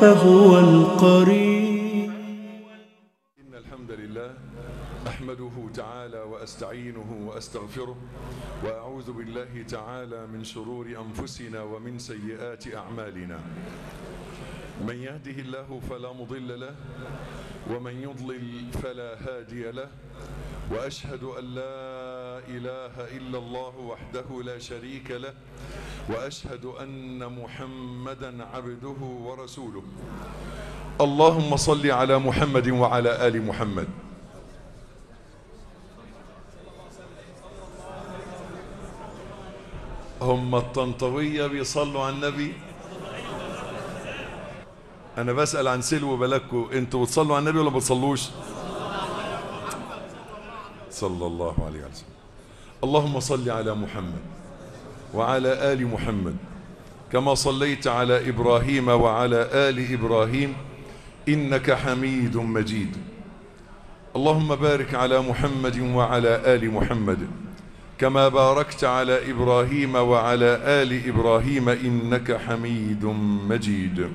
فهو القريب إن الحمد لله أحمده تعالى وأستعينه وأستغفره وأعوذ بالله تعالى من شرور أنفسنا ومن سيئات أعمالنا من يهده الله فلا مضل له ومن يضلل فلا هادي له وأشهد أن لا إله إلا الله وحده لا شريك له وأشهد أن محمدا عبده ورسوله اللهم صل على محمد وعلى آل محمد هم الطنطوية بيصلوا على النبي أنا بسأل عن سلو بلدكم أنتوا بتصلوا على النبي ولا بتصلوش صلى الله عليه وسلم اللهم صل على محمد وعلى آل محمد كما صليت على إبراهيم وعلى آل إبراهيم إنك حميد مجيد اللهم بارك على محمد وعلى آل محمد كما باركت على إبراهيم وعلى آل إبراهيم إنك حميد مجيد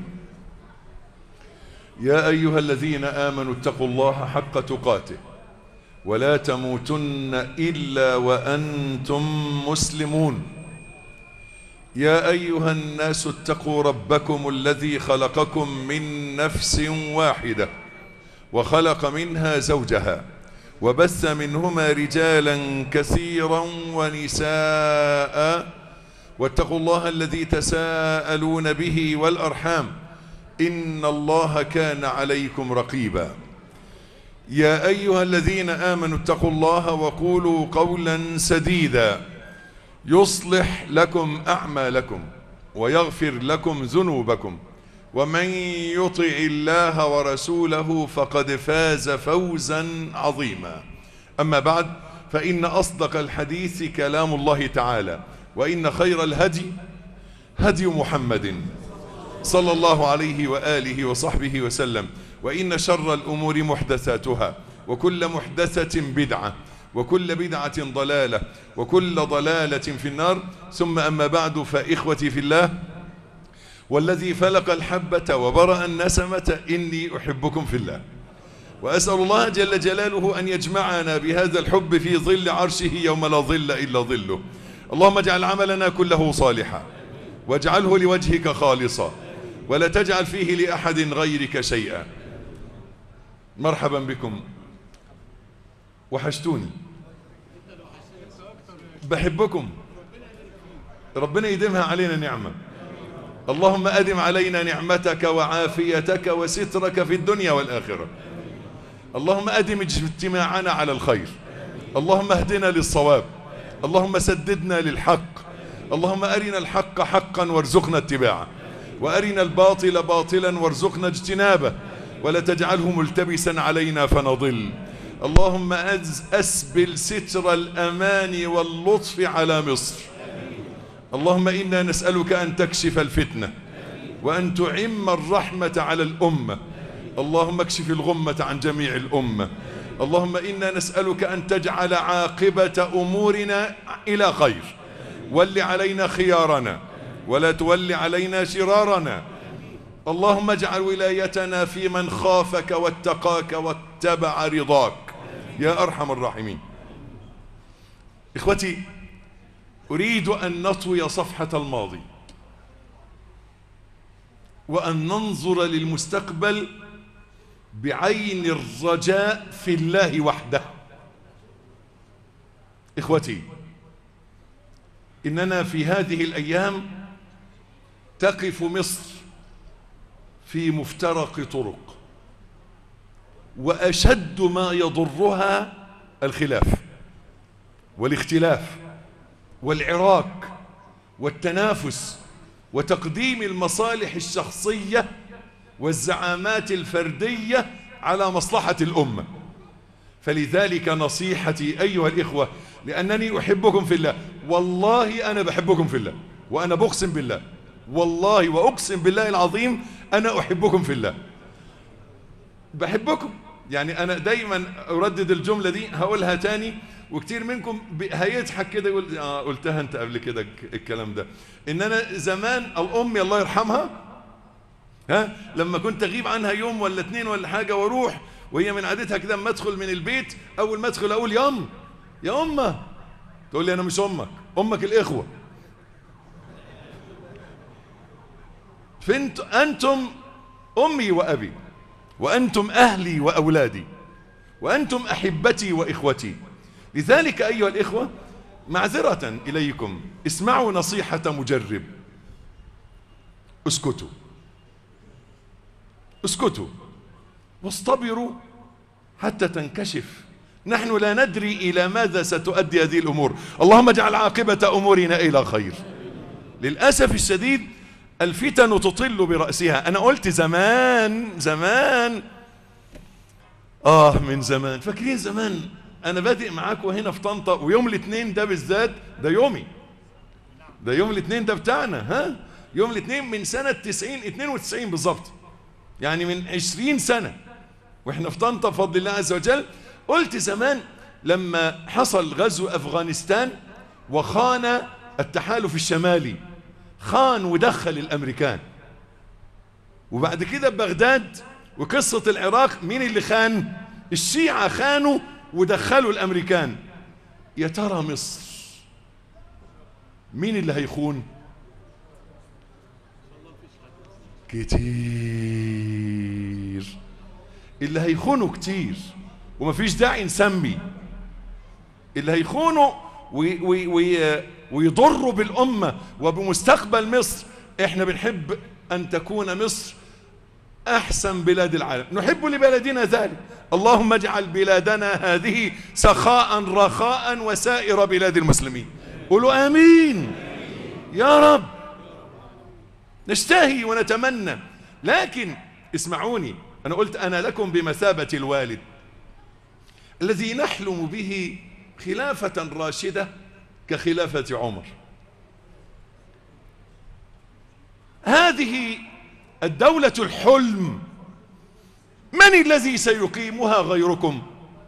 يا أيها الذين آمنوا اتقوا الله حق تقاته ولا تموتن إلا وأنتم مسلمون يا أيها الناس اتقوا ربكم الذي خلقكم من نفس واحدة وخلق منها زوجها وبث منهما رجالا كثيرا ونساء واتقوا الله الذي تساءلون به والأرحام إن الله كان عليكم رقيبا يا أيها الذين آمنوا اتقوا الله وقولوا قولا سديدا يصلح لكم أعمالكم ويغفر لكم ذنوبكم ومن يطع الله ورسوله فقد فاز فوزا عظيما أما بعد فإن أصدق الحديث كلام الله تعالى وإن خير الهدي هدي محمد صلى الله عليه وآله وصحبه وسلم وإن شر الأمور محدثاتها وكل محدثة بدعة وكل بدعة ضلالة وكل ضلالة في النار ثم أما بعد فإخوتي في الله والذي فلق الحبة وبرأ النسمة إني أحبكم في الله وأسأل الله جل جلاله أن يجمعنا بهذا الحب في ظل عرشه يوم لا ظل إلا ظله اللهم اجعل عملنا كله صالحا واجعله لوجهك خالصا ولا تجعل فيه لأحد غيرك شيئا مرحبا بكم وحشتوني بحبكم ربنا يديمها علينا نعمة اللهم أدم علينا نعمتك وعافيتك وسترك في الدنيا والآخرة اللهم أدم اجتماعنا على الخير اللهم اهدنا للصواب اللهم سددنا للحق اللهم أرنا الحق حقا وارزقنا اتباعه وأرنا الباطل باطلا وارزقنا اجتنابه ولا تجعله ملتبسا علينا فنضل اللهم أسبل ستر الأمان واللطف على مصر اللهم إنا نسألك أن تكشف الفتنة وأن تعم الرحمة على الأمة اللهم اكشف الغمة عن جميع الأمة اللهم إنا نسألك أن تجعل عاقبة أمورنا إلى خير ول علينا خيارنا ولا تول علينا شرارنا اللهم اجعل ولايتنا في من خافك واتقاك واتبع رضاك يا أرحم الراحمين إخوتي أريد أن نطوي صفحة الماضي وأن ننظر للمستقبل بعين الرجاء في الله وحده إخوتي إننا في هذه الأيام تقف مصر في مفترق طرق وأشد ما يضرها الخلاف والاختلاف والعراك والتنافس وتقديم المصالح الشخصية والزعامات الفردية على مصلحة الأمة فلذلك نصيحتي أيها الإخوة لأنني أحبكم في الله والله أنا بحبكم في الله وأنا بقسم بالله والله وأقسم بالله العظيم أنا أحبكم في الله بحبكم يعني أنا دايما أردد الجملة دي هقولها تاني وكتير منكم هيضحك كده يقول آه قلتها أنت قبل كده الكلام ده إن أنا زمان الأم الله يرحمها ها لما كنت اغيب عنها يوم ولا اتنين ولا حاجه واروح وهي من عادتها كده اما ادخل من البيت اول ما ادخل اقول يا ام يا امه تقول لي انا مش امك امك الاخوه فانت انتم امي وابي وانتم اهلي واولادي وانتم احبتي واخوتي لذلك ايها الاخوه معذره اليكم اسمعوا نصيحه مجرب اسكتوا اسكتوا واصطبروا حتى تنكشف نحن لا ندري إلى ماذا ستؤدي هذه الأمور اللهم اجعل عاقبة أمورنا إلى خير للأسف الشديد الفتن تطل برأسها أنا قلت زمان زمان آه من زمان فاكرين زمان أنا بادئ معاكم هنا في طنطا ويوم الاثنين ده بالذات ده يومي ده يوم الاثنين ده بتاعنا ها يوم الاثنين من سنة 90 92 بالظبط يعني من 20 سنة واحنا في طنطا بفضل الله عز وجل قلت زمان لما حصل غزو أفغانستان وخان التحالف الشمالي خان ودخل الأمريكان وبعد كده بغداد وقصة العراق مين اللي خان الشيعة خانوا ودخلوا الأمريكان يا ترى مصر مين اللي هيخون كتير اللي هيخونوا كتير ومفيش داعي نسمي اللي هيخونوا وي وي وي ويضروا بالأمة وبمستقبل مصر احنا بنحب أن تكون مصر أحسن بلاد العالم نحب لبلدنا ذلك اللهم اجعل بلادنا هذه سخاء رخاء وسائر بلاد المسلمين قولوا آمين يا رب نشتهي ونتمنى لكن اسمعوني أنا قلت أنا لكم بمثابة الوالد الذي نحلم به خلافة راشدة كخلافة عمر هذه الدولة الحلم من الذي سيقيمها غيركم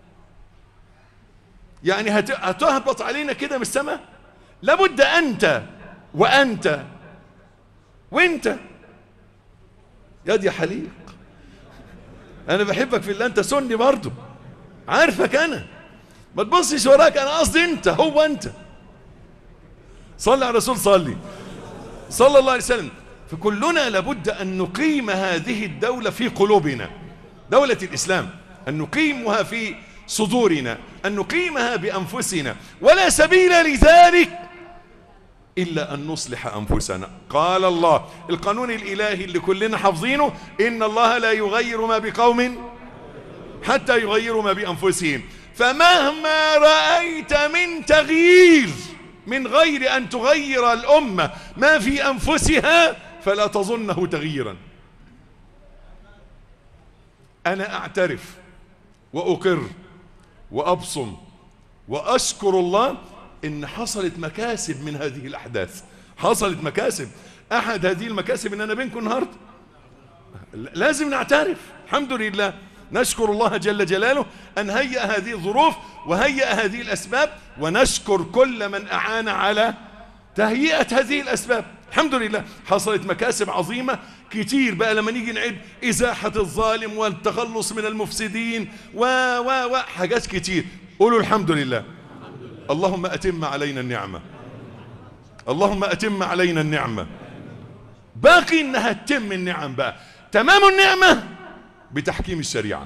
يعني هتهبط علينا كده من السماء لابد أنت وأنت وانت ياد يا حليق انا بحبك في الله انت سني برضه عارفك انا ما تبصش وراك انا قصدي انت هو انت صلي على الرسول صلي صلى الله عليه وسلم فكلنا لابد ان نقيم هذه الدولة في قلوبنا دولة الاسلام ان نقيمها في صدورنا ان نقيمها بانفسنا ولا سبيل لذلك إلا أن نصلح أنفسنا قال الله القانون الإلهي اللي كلنا حافظينه إن الله لا يغير ما بقوم حتى يغيروا ما بأنفسهم فمهما رأيت من تغيير من غير أن تغير الأمة ما في أنفسها فلا تظنه تغييرا أنا أعترف وأقر وأبصم وأشكر الله ان حصلت مكاسب من هذه الاحداث حصلت مكاسب احد هذه المكاسب ان انا بينكم النهارده لازم نعترف الحمد لله نشكر الله جل جلاله ان هيأ هذه الظروف وهيأ هذه الاسباب ونشكر كل من اعان على تهيئة هذه الاسباب الحمد لله حصلت مكاسب عظيمة كتير بقى لما نيجي نعد ازاحة الظالم والتخلص من المفسدين و و و حاجات كتير قولوا الحمد لله اللهم أتم علينا النعمة اللهم أتم علينا النعمة باقي انها تتم النعم بقى تمام النعمة بتحكيم الشريعة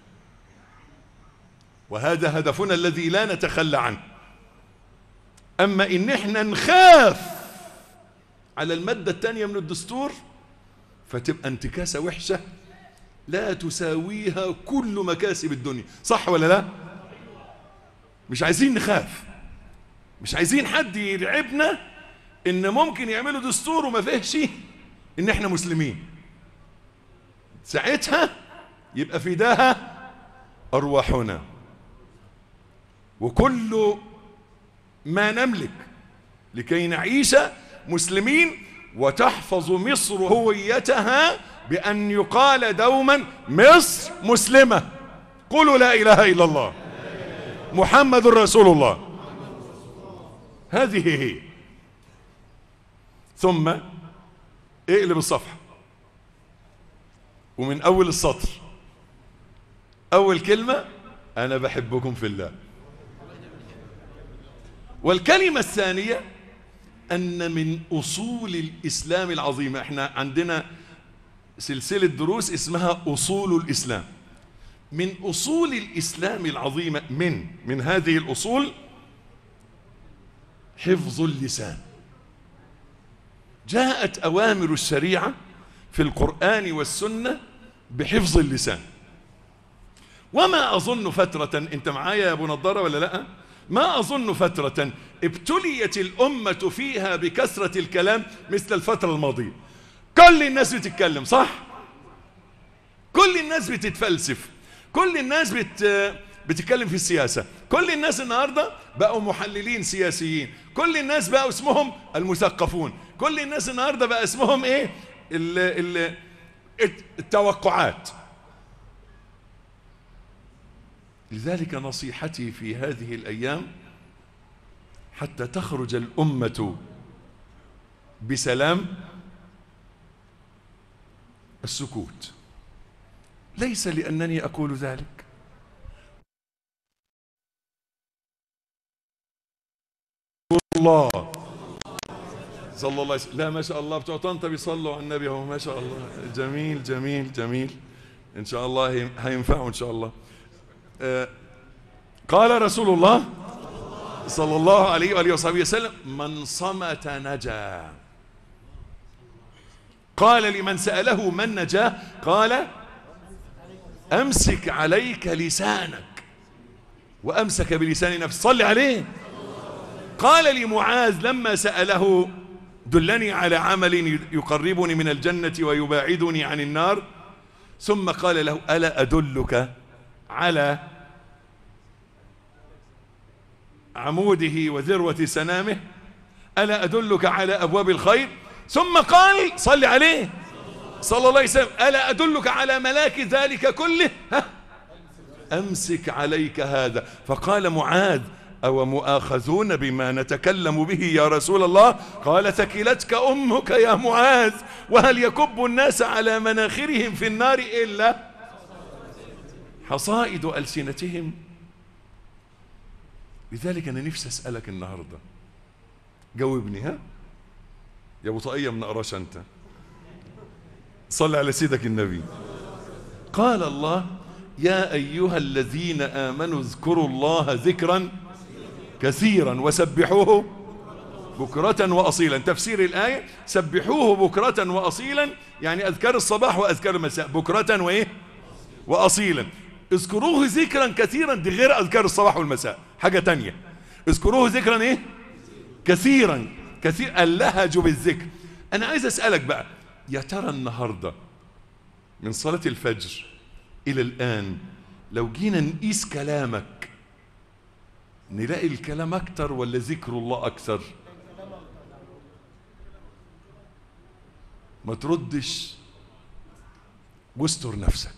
وهذا هدفنا الذي لا نتخلى عنه اما ان احنا نخاف على المادة الثانية من الدستور فتبقى انتكاسة وحشة لا تساويها كل مكاسب الدنيا صح ولا لا مش عايزين نخاف مش عايزين حد يرعبنا ان ممكن يعملوا دستور وما فيهش ان احنا مسلمين ساعتها يبقى فداها ارواحنا وكل ما نملك لكي نعيش مسلمين وتحفظ مصر هويتها بأن يقال دوما مصر مسلمة قولوا لا إله إلا الله محمد رسول الله هذه هي ثم اقلب الصفحة ومن اول السطر اول كلمة انا بحبكم في الله والكلمة الثانية ان من اصول الاسلام العظيمة احنا عندنا سلسلة دروس اسمها اصول الاسلام من اصول الاسلام العظيمة من من هذه الاصول حفظ اللسان جاءت أوامر الشريعة في القرآن والسنة بحفظ اللسان وما أظن فترة أنت معايا يا أبو نضارة ولا لا ما أظن فترة ابتليت الأمة فيها بكثرة الكلام مثل الفترة الماضية كل الناس بتتكلم صح كل الناس بتتفلسف كل الناس بت بتتكلم في السياسة كل الناس النهاردة بقوا محللين سياسيين كل الناس بقوا اسمهم المثقفون كل الناس النهاردة بقى اسمهم ايه ال ال التوقعات لذلك نصيحتي في هذه الأيام حتى تخرج الأمة بسلام السكوت ليس لأنني أقول ذلك الله صلى الله عليه وسلم لا ما شاء الله بتوع طنطا بيصلوا على النبي اهو ما شاء الله جميل جميل جميل ان شاء الله هينفعوا ان شاء الله آه قال رسول الله صلى الله عليه واله وصحبه وسلم من صمت نجا قال لمن سأله من نجاه قال أمسك عليك لسانك وأمسك بلسان نفسه صلي عليه قال لمعاذ لما سأله دلني على عمل يقربني من الجنة ويباعدني عن النار ثم قال له ألا أدلك على عموده وذروة سنامه ألا أدلك على أبواب الخير ثم قال صل عليه صلى الله عليه وسلم ألا أدلك على ملاك ذلك كله ها أمسك عليك هذا فقال معاذ أو مؤاخذون بما نتكلم به يا رسول الله قال ثكلتك أمك يا معاذ وهل يكب الناس على مناخرهم في النار إلا حصائد ألسنتهم لذلك أنا نفسي أسألك النهاردة جاوبني ها يا أبو طاقية من أقراش أنت صل على سيدك النبي قال الله يا أيها الذين آمنوا اذكروا الله ذكرا كثيرا وسبحوه بكرة وأصيلا تفسير الآية سبحوه بكرة وأصيلا يعني أذكار الصباح وأذكار المساء بكرة وإيه وأصيلا اذكروه ذكرا كثيرا دي غير أذكار الصباح والمساء حاجة تانية اذكروه ذكرا إيه كثيرا كثير اللهج بالذكر أنا عايز أسألك بقى يا ترى النهاردة من صلاة الفجر إلى الآن لو جينا نقيس كلامك نلاقي الكلام أكتر ولا ذكر الله أكثر ما تردش واستر نفسك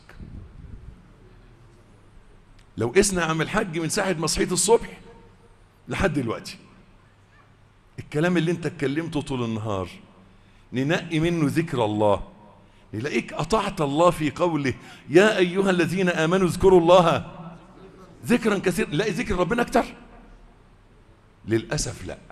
لو قسنا عم الحج من ساعة ما صحيت الصبح لحد دلوقتي الكلام اللي انت اتكلمته طول النهار ننقي منه ذكر الله نلاقيك أطعت الله في قوله يا أيها الذين آمنوا اذكروا الله ذكرا كثيرا نلاقي ذكر ربنا أكتر للأسف لا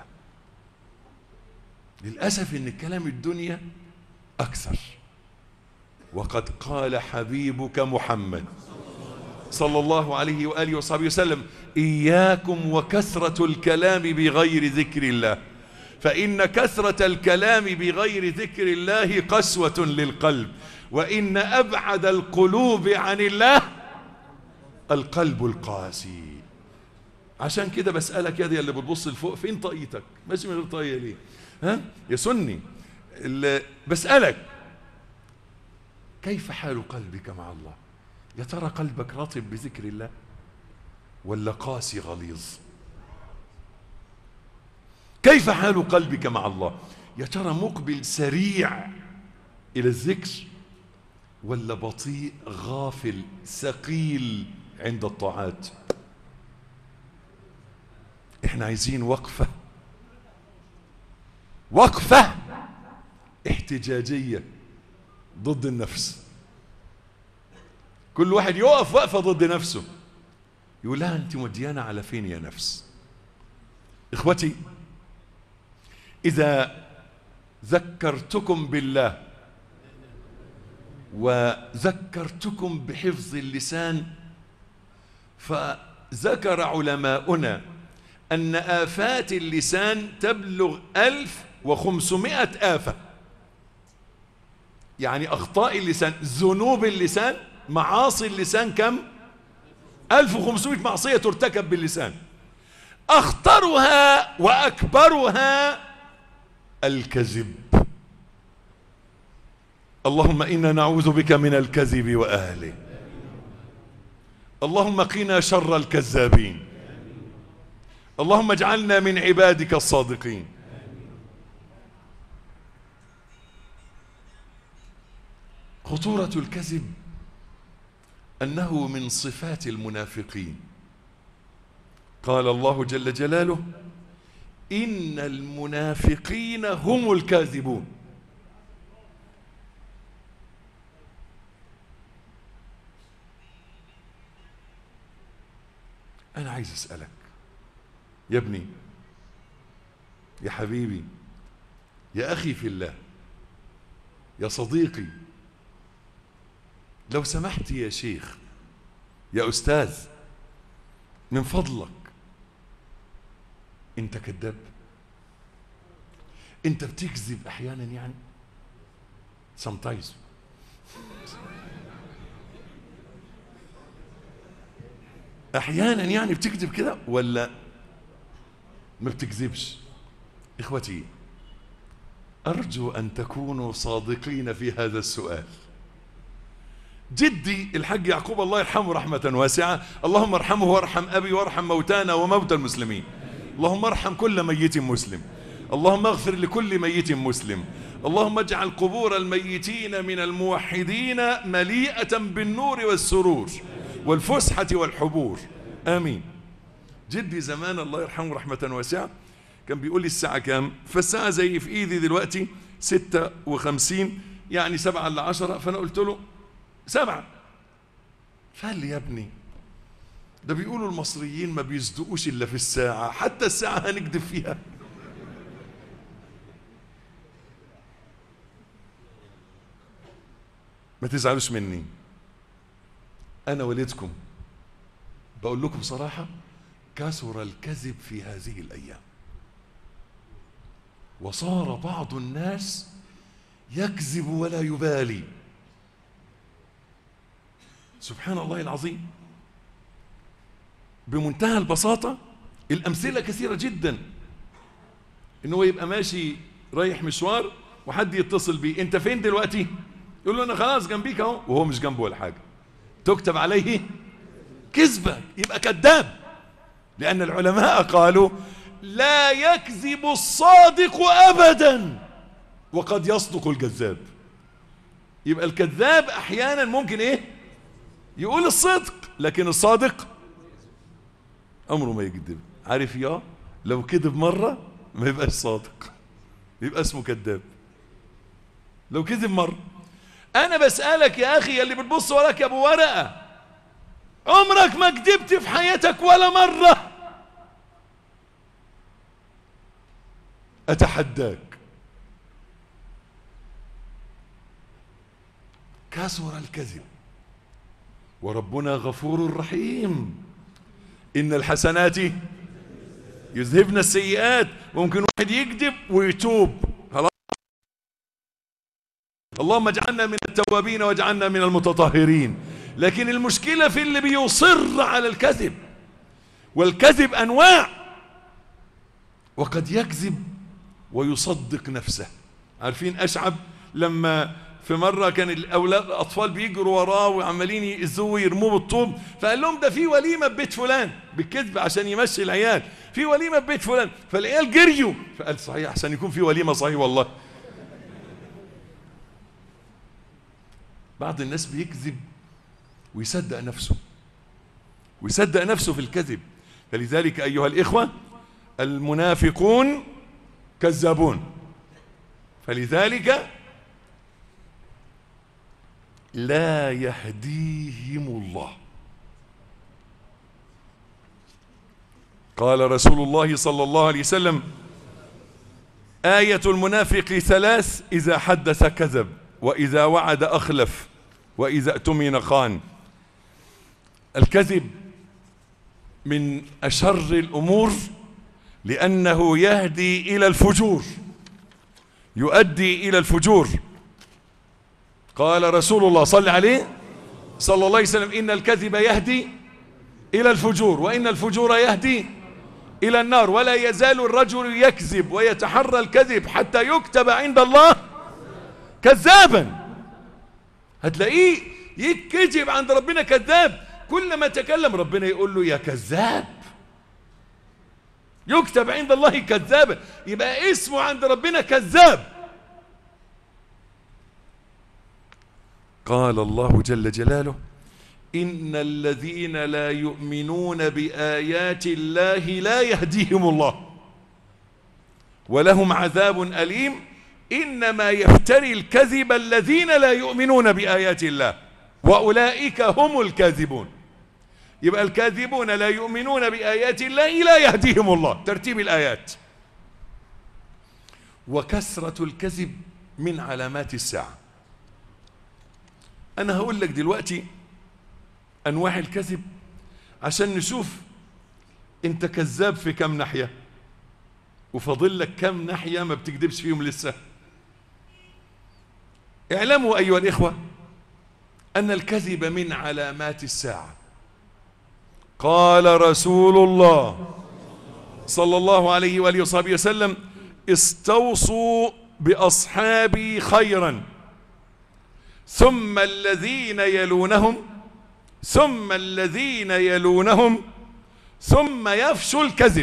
للأسف إن كلام الدنيا أكثر وقد قال حبيبك محمد صلى الله عليه وآله وصحبه وسلم إياكم وكثرة الكلام بغير ذكر الله فإن كثرة الكلام بغير ذكر الله قسوة للقلب وإن أبعد القلوب عن الله القلب القاسي عشان كده بسألك يا دي اللي بتبص لفوق فين طاقيتك ماشي من غير طاقية ليه ها يا سني اللي بسألك كيف حال قلبك مع الله يا ترى قلبك رطب بذكر الله ولا قاسي غليظ كيف حال قلبك مع الله يا ترى مقبل سريع إلى الذكر ولا بطيء غافل ثقيل عند الطاعات احنا عايزين وقفة وقفة احتجاجية ضد النفس كل واحد يقف وقفة ضد نفسه يقول لها أنت موديانا على فين يا نفس إخوتي إذا ذكرتكم بالله وذكرتكم بحفظ اللسان فذكر علماؤنا أن آفات اللسان تبلغ ألف وخمسمائة آفة يعني أخطاء اللسان ذنوب اللسان معاصي اللسان كم 1500 معصية ترتكب باللسان أخطرها وأكبرها الكذب اللهم إنا نعوذ بك من الكذب وأهله اللهم قنا شر الكذابين اللهم اجعلنا من عبادك الصادقين خطورة الكذب أنه من صفات المنافقين قال الله جل جلاله إن المنافقين هم الكاذبون أنا عايز أسألك يا ابني يا حبيبي يا أخي في الله يا صديقي لو سمحت يا شيخ يا أستاذ من فضلك أنت كذاب أنت بتكذب أحيانا يعني sometimes أحيانا يعني بتكذب كده ولا ما بتكذبش إخوتي أرجو أن تكونوا صادقين في هذا السؤال جدي الحاج يعقوب الله يرحمه رحمة واسعة اللهم ارحمه وارحم أبي وارحم موتانا وموتى المسلمين اللهم ارحم كل ميت مسلم اللهم اغفر لكل ميت مسلم اللهم اجعل قبور الميتين من الموحدين مليئة بالنور والسرور والفسحة والحبور آمين جدي زمان الله يرحمه رحمة واسعة كان بيقول لي الساعة كام فالساعة زي في ايدي دلوقتي ستة وخمسين يعني سبعة إلا عشرة فأنا قلت له سبعة فقال لي يا ابني ده بيقولوا المصريين ما بيصدقوش إلا في الساعة حتى الساعة هنكذب فيها ما تزعلوش مني أنا والدكم بقول لكم صراحة كثر الكذب في هذه الأيام وصار بعض الناس يكذب ولا يبالي سبحان الله العظيم بمنتهى البساطة الأمثلة كثيرة جدا إن هو يبقى ماشي رايح مشوار وحد يتصل بيه أنت فين دلوقتي؟ يقول له أنا خلاص جنبيك أهو وهو مش جنبه ولا حاجة تكتب عليه كذبة يبقى كذاب لأن العلماء قالوا لا يكذب الصادق أبدا وقد يصدق الكذاب يبقى الكذاب أحيانا ممكن إيه يقول الصدق لكن الصادق عمره ما يكذب عارف يا لو كذب مرة ما يبقاش صادق يبقى اسمه كذاب لو كذب مرة أنا بسألك يا أخي اللي بتبص وراك يا أبو ورقة عمرك ما كذبت في حياتك ولا مرة أتحداك كثر الكذب وربنا غفور رحيم إن الحسنات يذهبن السيئات ممكن واحد يكذب ويتوب خلاص اللهم اجعلنا من التوابين واجعلنا من المتطهرين لكن المشكلة في اللي بيصر على الكذب والكذب أنواع وقد يكذب ويصدق نفسه عارفين أشعب لما في مرة كان الأولاد الأطفال بيجروا وراه وعمالين يأذوه ويرموه بالطوب فقال لهم ده في وليمة ببيت فلان بالكذب عشان يمشي العيال في وليمة ببيت فلان فالعيال جريوا فقال صحيح عشان يكون في وليمة صحيح والله بعض الناس بيكذب ويصدق نفسه ويصدق نفسه في الكذب فلذلك أيها الإخوة المنافقون كذابون فلذلك لا يهديهم الله قال رسول الله صلى الله عليه وسلم آية المنافق ثلاث إذا حدث كذب وإذا وعد أخلف وإذا اؤتمن خان الكذب من أشر الأمور لأنه يهدي إلى الفجور يؤدي إلى الفجور قال رسول الله صلى عليه صلى الله عليه وسلم إن الكذب يهدي إلى الفجور وإن الفجور يهدي إلى النار ولا يزال الرجل يكذب ويتحرى الكذب حتى يكتب عند الله كذابا هتلاقيه يكذب عند ربنا كذاب كل ما تكلم ربنا يقول له يا كذاب يكتب عند الله كذابا يبقى اسمه عند ربنا كذاب قال الله جل جلاله إن الذين لا يؤمنون بآيات الله لا يهديهم الله ولهم عذاب أليم إنما يفتري الكذب الذين لا يؤمنون بآيات الله وأولئك هم الكاذبون يبقى الكاذبون لا يؤمنون بآيات الله لا يهديهم الله ترتيب الآيات وكثرة الكذب من علامات الساعة أنا هقول لك دلوقتي أنواع الكذب عشان نشوف أنت كذاب في كم ناحية وفاضل لك كم ناحية ما بتكذبش فيهم لسه اعلموا أيها الإخوة أن الكذب من علامات الساعة قال رسول الله صلى الله عليه وآله وصحبه وسلم استوصوا بأصحابي خيرا ثم الذين يلونهم ثم الذين يلونهم ثم يفشو الكذب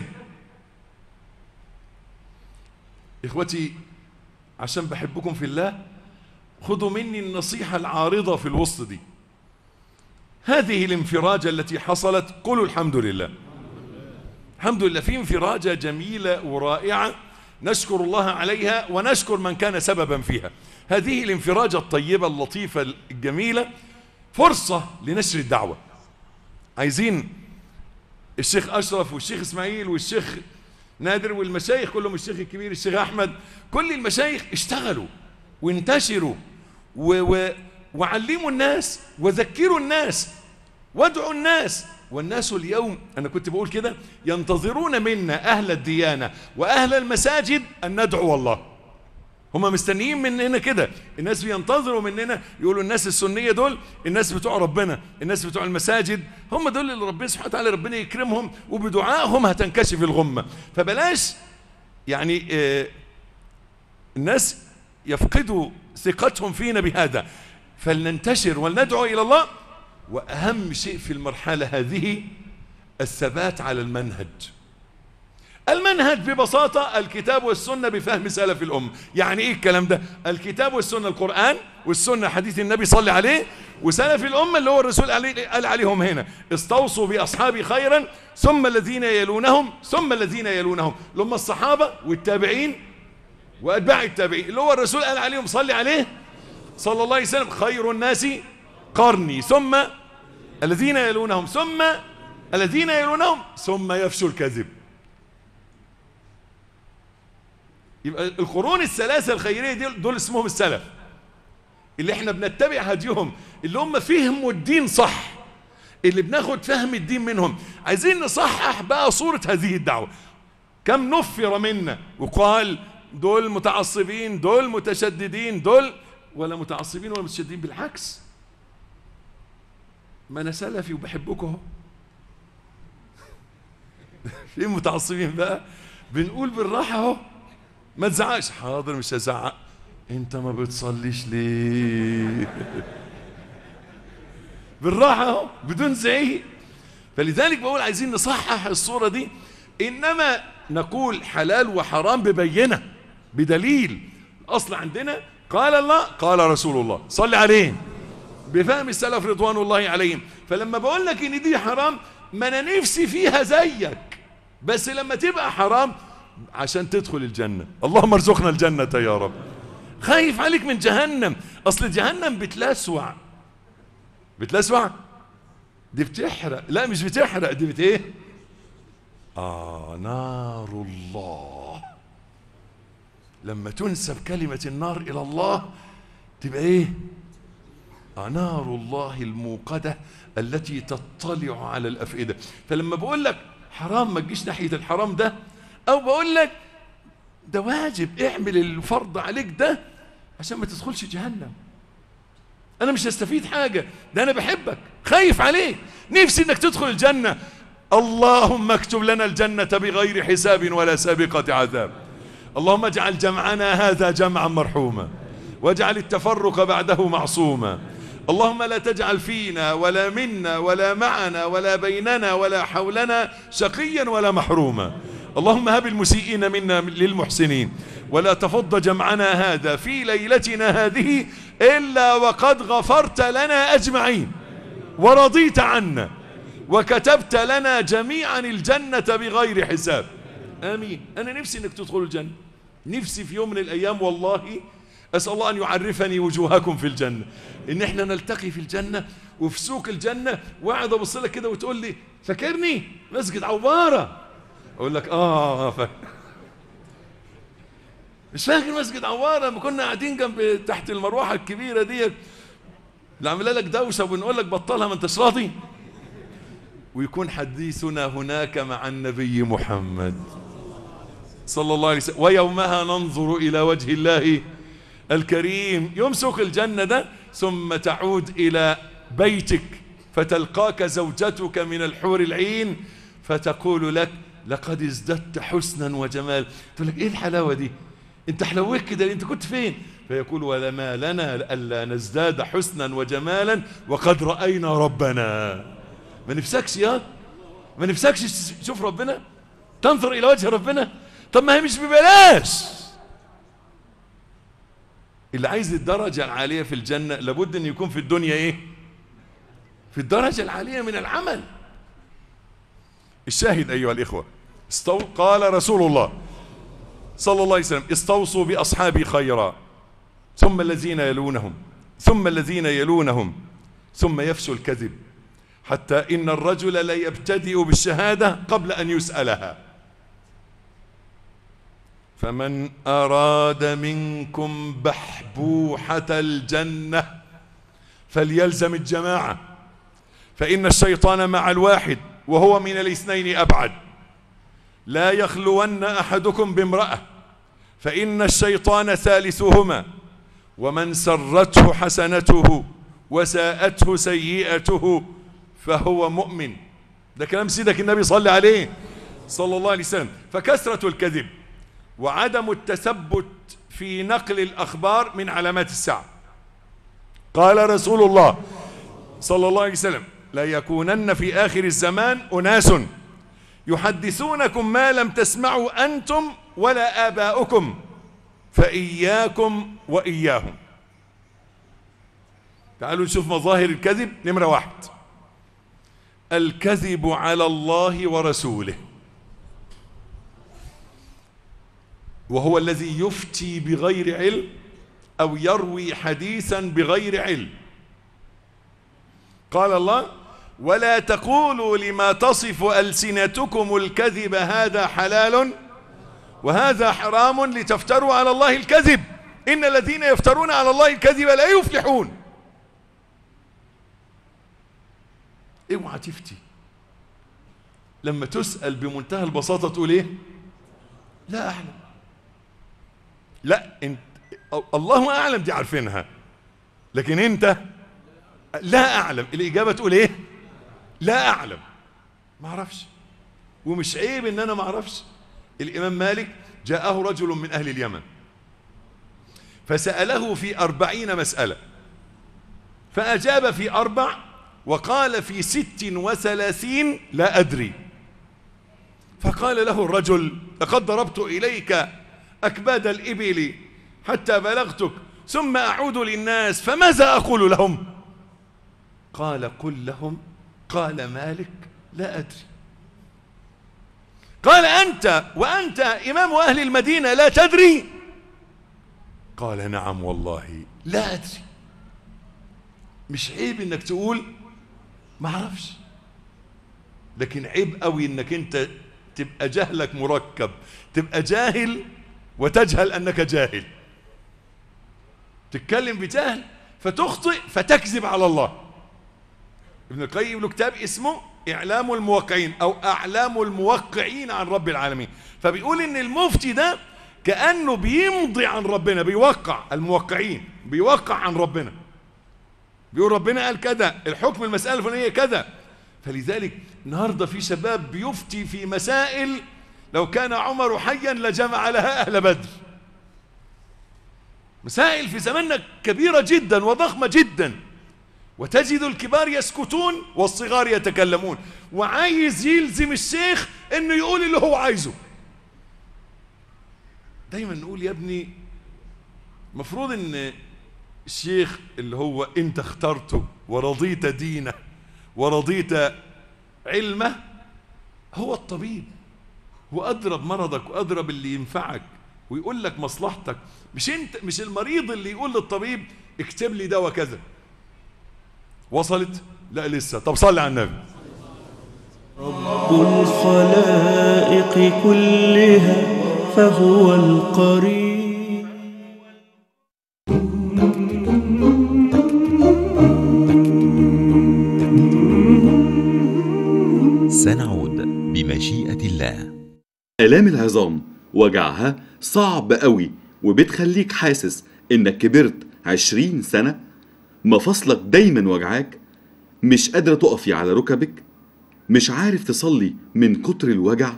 إخوتي عشان بحبكم في الله خذوا مني النصيحة العارضة في الوسط دي هذه الانفراجة التي حصلت قولوا الحمد لله الحمد لله في انفراجة جميلة ورائعة نشكر الله عليها ونشكر من كان سببا فيها هذه الانفراجة الطيبة اللطيفة الجميلة فرصة لنشر الدعوة عايزين الشيخ أشرف والشيخ إسماعيل والشيخ نادر والمشايخ كلهم الشيخ الكبير الشيخ أحمد كل المشايخ اشتغلوا وانتشروا و و وعلموا الناس وذكروا الناس وادعوا الناس والناس اليوم أنا كنت بقول كده ينتظرون منا أهل الديانة وأهل المساجد أن ندعو الله هم مستنيين مننا كده الناس بينتظروا مننا يقولوا الناس السنية دول الناس بتوع ربنا الناس بتوع المساجد هم دول اللي ربنا سبحانه وتعالى ربنا يكرمهم وبدعائهم هتنكشف الغمة فبلاش يعني آه الناس يفقدوا ثقتهم فينا بهذا فلننتشر ولندعو إلى الله وأهم شيء في المرحلة هذه الثبات على المنهج المنهج ببساطة الكتاب والسنة بفهم سلف الأمة يعني إيه الكلام ده الكتاب والسنة القرآن والسنة حديث النبي صلى عليه وسلف الأمة اللي هو الرسول قال عليهم هنا استوصوا بأصحابي خيرا ثم الذين يلونهم ثم الذين يلونهم لما الصحابة والتابعين وأتباع التابعين اللي هو الرسول قال عليهم صلي عليه صلى الله عليه وسلم خير الناس قرني ثم الذين يلونهم ثم الذين يلونهم ثم يفشوا الكذب يبقى القرون الثلاثة الخيرية دي دول اسمهم السلف اللي احنا بنتبع هديهم اللي هم فهموا الدين صح اللي بناخد فهم الدين منهم عايزين نصحح بقى صورة هذه الدعوة كم نفر منا وقال دول متعصبين دول متشددين دول ولا متعصبين ولا متشددين بالعكس ما انا سلفي وبحبكم اهو في متعصبين بقى بنقول بالراحه اهو ما تزعقش حاضر مش هزعق انت ما بتصليش ليه بالراحه اهو بدون زعيق فلذلك بقول عايزين نصحح الصوره دي انما نقول حلال وحرام ببينه بدليل الاصل عندنا قال الله قال رسول الله صل عليه بفهم السلف رضوان الله عليهم فلما بقول لك ان دي حرام ما انا نفسي فيها زيك بس لما تبقى حرام عشان تدخل الجنة اللهم ارزقنا الجنة يا رب خايف عليك من جهنم اصل جهنم بتلسوع بتلسوع دي بتحرق لا مش بتحرق دي بت ايه آه نار الله لما تنسب كلمة النار إلى الله تبقى إيه آه نار الله الموقدة التي تطلع على الأفئدة فلما بقول لك حرام ما تجيش ناحية الحرام ده أو بقول لك ده واجب اعمل الفرض عليك ده عشان ما تدخلش جهنم أنا مش هستفيد حاجة ده أنا بحبك خايف عليك نفسي إنك تدخل الجنة اللهم اكتب لنا الجنة بغير حساب ولا سابقة عذاب اللهم اجعل جمعنا هذا جمعا مرحوما واجعل التفرق بعده معصوما اللهم لا تجعل فينا ولا منا ولا معنا ولا بيننا ولا حولنا شقيا ولا محروما اللهم هب المسيئين منا للمحسنين ولا تفض جمعنا هذا في ليلتنا هذه إلا وقد غفرت لنا أجمعين ورضيت عنا وكتبت لنا جميعا الجنة بغير حساب آمين أنا نفسي أنك تدخل الجنة نفسي في يوم من الأيام والله أسأل الله أن يعرفني وجوهكم في الجنة إن إحنا نلتقي في الجنة وفي سوق الجنة وقاعد أبص لك كده وتقول لي فاكرني مسجد عوارة أقول لك آه فاكر مش فاكر مسجد عوارة لما كنا قاعدين جنب تحت المروحة الكبيرة ديت اللي عامله لك دوشة وبنقول لك بطلها ما انتش راضي ويكون حديثنا هناك مع النبي محمد صلى الله عليه وسلم ويومها ننظر إلى وجه الله الكريم يمسك الجنة ده ثم تعود إلى بيتك فتلقاك زوجتك من الحور العين فتقول لك لقد ازددت حسنا وجمال تقول لك ايه الحلاوة دي انت حلوك كده انت كنت فين فيقول ولما لنا ألا نزداد حسنا وجمالا وقد رأينا ربنا ما نفسكش يا ما نفسكش تشوف ربنا تنظر إلى وجه ربنا طب ما هي مش ببلاش اللي عايز الدرجة العالية في الجنة لابد أن يكون في الدنيا إيه في الدرجة العالية من العمل الشاهد أيها الإخوة استو... قال رسول الله صلى الله عليه وسلم استوصوا بأصحابي خيرا ثم الذين يلونهم ثم الذين يلونهم ثم يفشو الكذب حتى إن الرجل لا يبتدئ بالشهادة قبل أن يسألها فمن أراد منكم بحبوحة الجنة فليلزم الجماعة فإن الشيطان مع الواحد وهو من الاثنين أبعد لا يخلون أحدكم بامرأة فإن الشيطان ثالثهما ومن سرته حسنته وساءته سيئته فهو مؤمن ده كلام سيدك النبي صلى عليه صلى الله عليه وسلم فكثرة الكذب وعدم التثبت في نقل الأخبار من علامات الساعة قال رسول الله صلى الله عليه وسلم لا يكونن في آخر الزمان أناس يحدثونكم ما لم تسمعوا أنتم ولا آباؤكم فإياكم وإياهم تعالوا نشوف مظاهر الكذب نمرة واحد الكذب على الله ورسوله وهو الذي يفتي بغير علم أو يروي حديثا بغير علم قال الله ولا تقولوا لما تصف ألسنتكم الكذب هذا حلال وهذا حرام لتفتروا على الله الكذب إن الذين يفترون على الله الكذب لا يفلحون اوعى تفتي لما تسأل بمنتهى البساطة تقول ايه لا أعلم لا انت الله أعلم دي عارفينها لكن انت لا أعلم الإجابة تقول ايه لا أعلم ما أعرفش ومش عيب ان انا ما أعرفش الإمام مالك جاءه رجل من أهل اليمن فسأله في أربعين مسألة فأجاب في أربع وقال في ست وثلاثين لا أدري فقال له الرجل لقد ضربت إليك أكباد الإبل حتى بلغتك ثم أعود للناس فماذا أقول لهم قال قل لهم قال مالك لا أدري قال أنت وأنت إمام أهل المدينة لا تدري قال نعم والله لا أدري مش عيب انك تقول ما اعرفش لكن عيب قوي انك انت تبقى جهلك مركب تبقى جاهل وتجهل انك جاهل تتكلم بجهل فتخطئ فتكذب على الله ابن القيم له كتاب اسمه اعلام الموقعين او اعلام الموقعين عن رب العالمين فبيقول ان المفتي ده كانه بيمضي عن ربنا بيوقع الموقعين بيوقع عن ربنا بيقول ربنا قال كذا الحكم المساله الفلانيه كذا فلذلك النهارده في شباب بيفتي في مسائل لو كان عمر حيا لجمع لها اهل بدر مسائل في زماننا كبيره جدا وضخمه جدا وتجد الكبار يسكتون والصغار يتكلمون وعايز يلزم الشيخ انه يقول اللي هو عايزه دايما نقول يا ابني مفروض ان الشيخ اللي هو انت اخترته ورضيت دينه ورضيت علمه هو الطبيب هو أدرى بمرضك وأدرى باللي ينفعك ويقول لك مصلحتك مش انت مش المريض اللي يقول للطبيب اكتب لي دواء كذا وصلت لا لسه طب صلي على النبي رب الخلائق كلها فهو القريب سنعود بمشيئة الله آلام العظام وجعها صعب قوي وبتخليك حاسس إنك كبرت عشرين سنة مفاصلك دايما وجعاك مش قادرة تقفي على ركبك مش عارف تصلي من كتر الوجع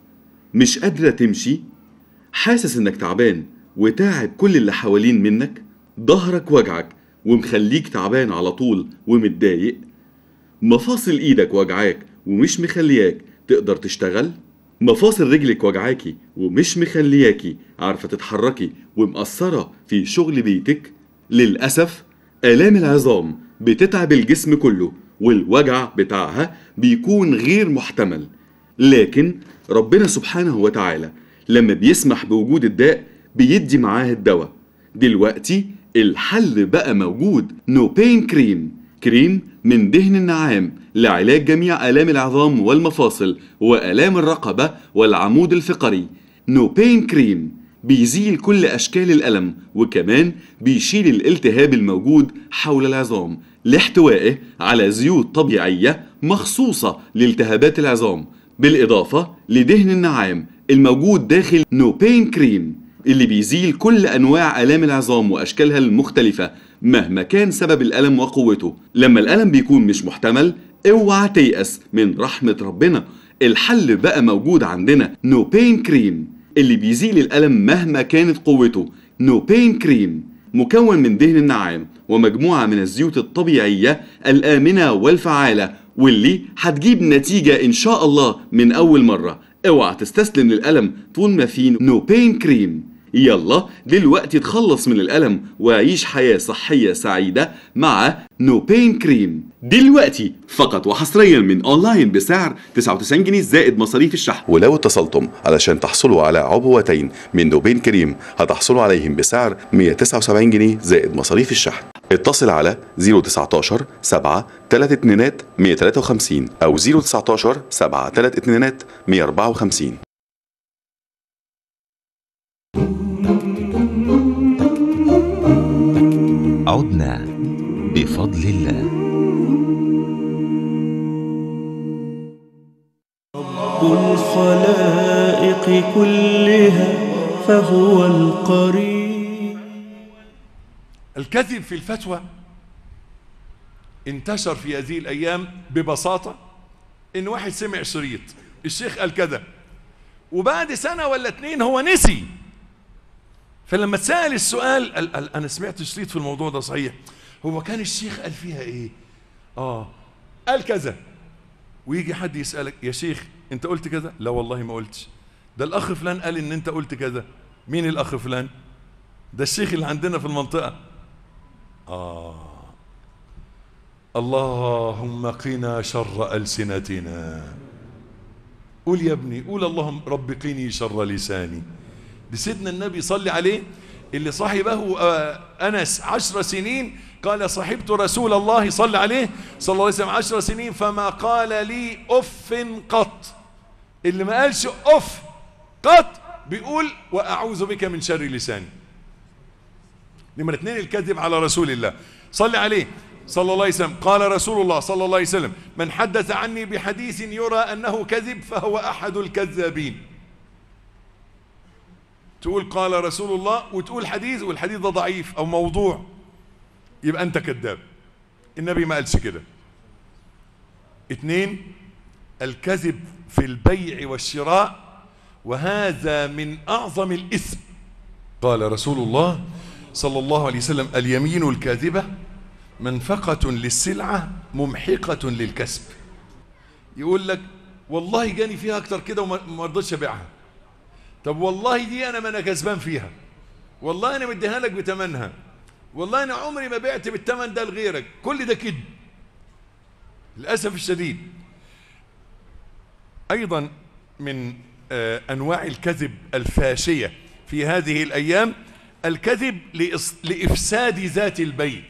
مش قادرة تمشي حاسس إنك تعبان وتاعب كل اللي حوالين منك ظهرك وجعك ومخليك تعبان على طول ومتضايق مفاصل ايدك وجعاك ومش مخلياك تقدر تشتغل مفاصل رجلك وجعاكي ومش مخلياكي عارفة تتحركي ومقصرة في شغل بيتك للأسف آلام العظام بتتعب الجسم كله والوجع بتاعها بيكون غير محتمل لكن ربنا سبحانه وتعالى لما بيسمح بوجود الداء بيدي معاه الدواء دلوقتي الحل بقى موجود نو بين كريم كريم من دهن النعام لعلاج جميع آلام العظام والمفاصل وآلام الرقبة والعمود الفقري نو بين كريم بيزيل كل أشكال الألم وكمان بيشيل الالتهاب الموجود حول العظام لاحتوائه على زيوت طبيعية مخصوصة لالتهابات العظام بالإضافة لدهن النعام الموجود داخل نو بين كريم اللي بيزيل كل أنواع آلام العظام وأشكالها المختلفة مهما كان سبب الألم وقوته لما الألم بيكون مش محتمل اوعى تيأس من رحمة ربنا الحل بقى موجود عندنا نو بين كريم اللي بيزيل الألم مهما كانت قوته نو بين كريم مكون من دهن النعام ومجموعة من الزيوت الطبيعية الآمنة والفعالة واللي هتجيب نتيجة إن شاء الله من أول مرة اوعى تستسلم للألم طول ما في نو بين كريم يلا دلوقتي تخلص من الألم وعيش حياة صحية سعيدة مع نو بين كريم دلوقتي فقط وحصريا من اونلاين بسعر 99 جنيه زائد مصاريف الشحن ولو اتصلتم علشان تحصلوا على عبوتين من نوبين كريم هتحصلوا عليهم بسعر 179 جنيه زائد مصاريف الشحن اتصل على 019 7 3 2 153 او 019 7 3 2 154 عدنا بفضل الله رب الخلائق كلها فهو القريب الكذب في الفتوى انتشر في هذه الأيام ببساطة إن واحد سمع شريط الشيخ قال كذا وبعد سنة ولا اتنين هو نسي فلما اتسأل السؤال قال, قال أنا سمعت شريط في الموضوع ده صحيح هو كان الشيخ قال فيها إيه آه قال كذا ويجي حد يسألك يا شيخ أنت قلت كذا لا والله ما قلتش ده الأخ فلان قال إن أنت قلت كذا مين الأخ فلان ده الشيخ اللي عندنا في المنطقة آه اللهم قنا شر ألسنتنا قول يا ابني قول اللهم رب قني شر لساني دي سيدنا النبي صلي عليه اللي صاحبه آه، أنس عشر سنين قال صحبت رسول الله صلى عليه صلى الله عليه وسلم عشر سنين فما قال لي أف قط اللي ما قالش أف قط بيقول وأعوذ بك من شر لساني نمرة اثنين الكذب على رسول الله صلى عليه صلى الله عليه وسلم قال رسول الله صلى الله عليه وسلم من حدث عني بحديث يرى أنه كذب فهو أحد الكذابين تقول قال رسول الله وتقول حديث والحديث ده ضعيف أو موضوع يبقى أنت كذاب النبي ما قالش كده اتنين الكذب في البيع والشراء وهذا من أعظم الإثم قال رسول الله صلى الله عليه وسلم اليمين الكاذبة منفقة للسلعة ممحقة للكسب يقول لك والله جاني فيها أكتر كده وما رضيتش أبيعها طب والله دي أنا ما أنا كسبان فيها والله أنا مديها لك بتمنها والله أنا عمري ما بعت بالتمن ده لغيرك كل ده كده للأسف الشديد أيضا من آه، أنواع الكذب الفاشية في هذه الأيام الكذب لإص- لإفساد ذات البين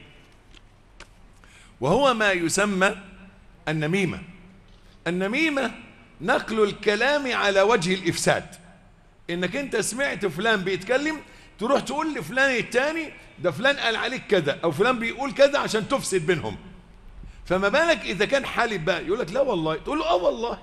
وهو ما يسمى النميمة النميمة نقل الكلام على وجه الإفساد إنك أنت سمعت فلان بيتكلم تروح تقول لفلان التاني ده فلان قال عليك كذا أو فلان بيقول كذا عشان تفسد بينهم فما بالك إذا كان حالف بقى يقول لك لا والله تقول له آه والله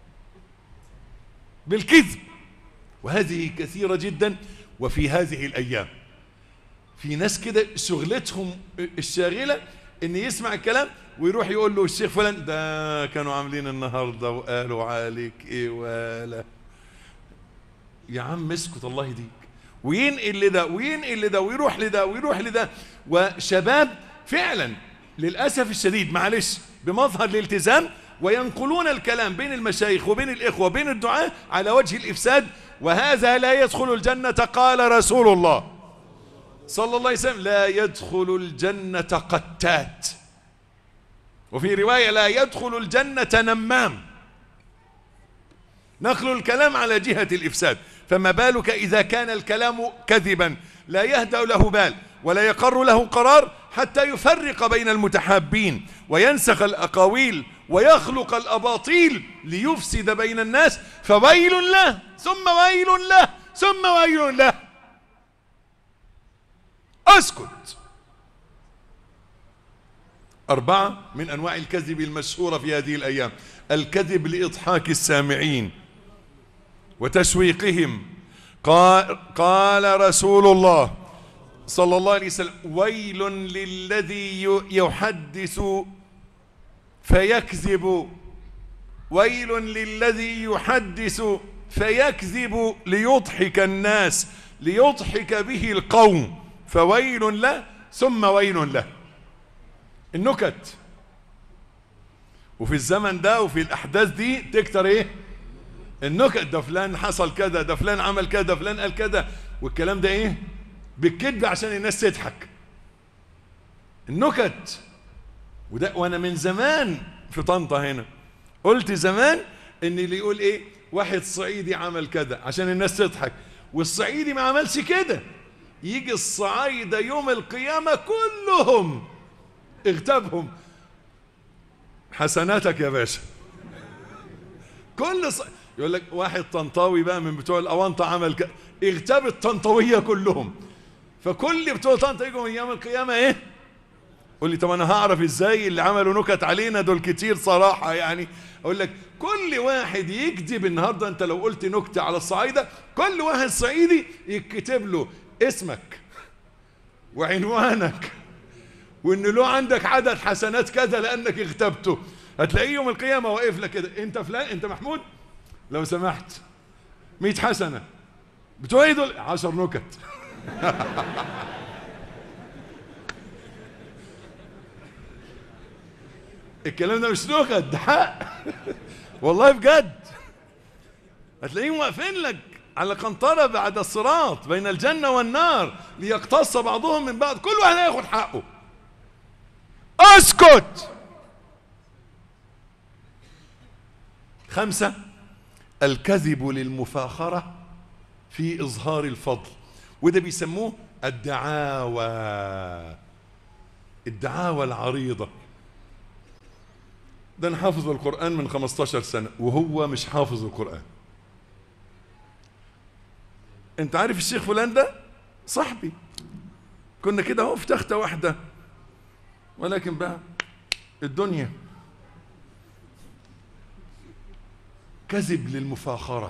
بالكذب وهذه كثيرة جدا وفي هذه الأيام في ناس كده شغلتهم الشاغلة ان يسمع الكلام ويروح يقول له الشيخ فلان ده كانوا عاملين النهاردة وقالوا عليك ايه ولا يا عم اسكت الله يهديك وينقل لده وينقل لده ويروح لده ويروح لده وشباب فعلا للأسف الشديد معلش بمظهر الالتزام وينقلون الكلام بين المشايخ وبين الإخوة وبين الدعاء على وجه الإفساد وهذا لا يدخل الجنة قال رسول الله صلى الله عليه وسلم لا يدخل الجنة قتات وفي رواية لا يدخل الجنة نمام نقل الكلام على جهة الإفساد فما بالك إذا كان الكلام كذبا لا يهدأ له بال ولا يقر له قرار حتى يفرق بين المتحابين وينسخ الأقاويل ويخلق الأباطيل ليفسد بين الناس فويل له ثم ويل له ثم ويل له اسكت أربعة من أنواع الكذب المشهورة في هذه الأيام الكذب لإضحاك السامعين وتشويقهم قال, قال رسول الله صلى الله عليه وسلم ويل للذي يحدث فيكذب ويل للذي يحدث فيكذب ليضحك الناس ليضحك به القوم فويل له ثم ويل له النكت وفي الزمن ده وفي الأحداث دي تكتر ايه النكت ده فلان حصل كذا ده فلان عمل كذا ده فلان قال كذا والكلام ده ايه بالكذب عشان الناس تضحك النكت وده وانا من زمان في طنطا هنا قلت زمان ان اللي يقول ايه واحد صعيدي عمل كذا عشان الناس تضحك والصعيدي ما عملش كده يجي الصعايدة يوم القيامة كلهم اغتابهم حسناتك يا باشا كل ص... يقول لك واحد طنطاوي بقى من بتوع الاونطه عمل ك... اغتاب الطنطاويه كلهم فكل بتوع طنطا يجوا من يوم القيامه ايه قول لي طب انا هعرف ازاي اللي عملوا نكت علينا دول كتير صراحه يعني اقول لك كل واحد يكذب النهارده انت لو قلت نكته على الصعايده كل واحد صعيدي يكتب له اسمك وعنوانك وان له عندك عدد حسنات كذا لانك اغتبته هتلاقيه يوم القيامه واقف لك كده انت فلان انت محمود لو سمحت 100 حسنه بتوع ايه دول 10 نكت الكلام ده مش نكت ده حق والله بجد هتلاقيهم واقفين لك على قنطرة بعد الصراط بين الجنة والنار ليقتص بعضهم من بعض كل واحد هياخد حقه اسكت خمسة الكذب للمفاخرة في إظهار الفضل وده بيسموه الدعاوى الدعاوى العريضة ده انا حافظ القرآن من 15 سنة وهو مش حافظ القرآن انت عارف الشيخ فلان ده صاحبي كنا كده اهو في تختة واحدة ولكن بقى الدنيا كذب للمفاخرة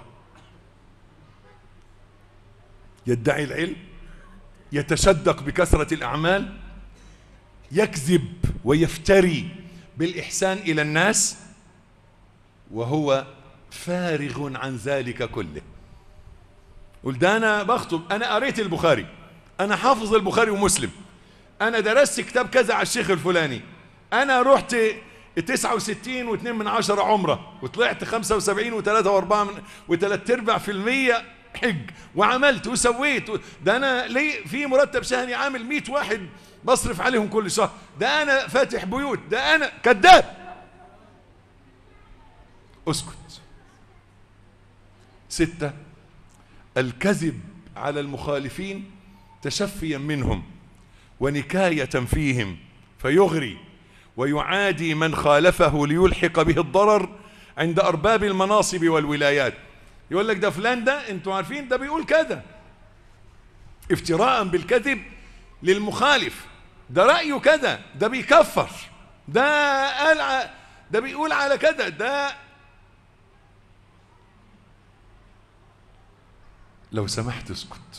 يدعي العلم يتشدق بكثرة الأعمال يكذب ويفتري بالإحسان إلى الناس وهو فارغ عن ذلك كله قل ده أنا بخطب أنا قريت البخاري أنا حافظ البخاري ومسلم أنا درست كتاب كذا على الشيخ الفلاني أنا رحت 69 واثنين من عشرة عمرة وطلعت 75 وثلاثة واربعة من وثلاث ارباع في المية حج وعملت وسويت و... ده انا ليه في مرتب شهري عامل 100 واحد بصرف عليهم كل شهر ده انا فاتح بيوت ده انا كذاب اسكت ستة الكذب على المخالفين تشفيا منهم ونكاية فيهم فيغري ويعادي من خالفه ليلحق به الضرر عند أرباب المناصب والولايات يقول لك ده فلان ده انتوا عارفين ده بيقول كذا افتراء بالكذب للمخالف ده رأيه كذا ده بيكفر ده قال ع- ده بيقول على كذا ده لو سمحت اسكت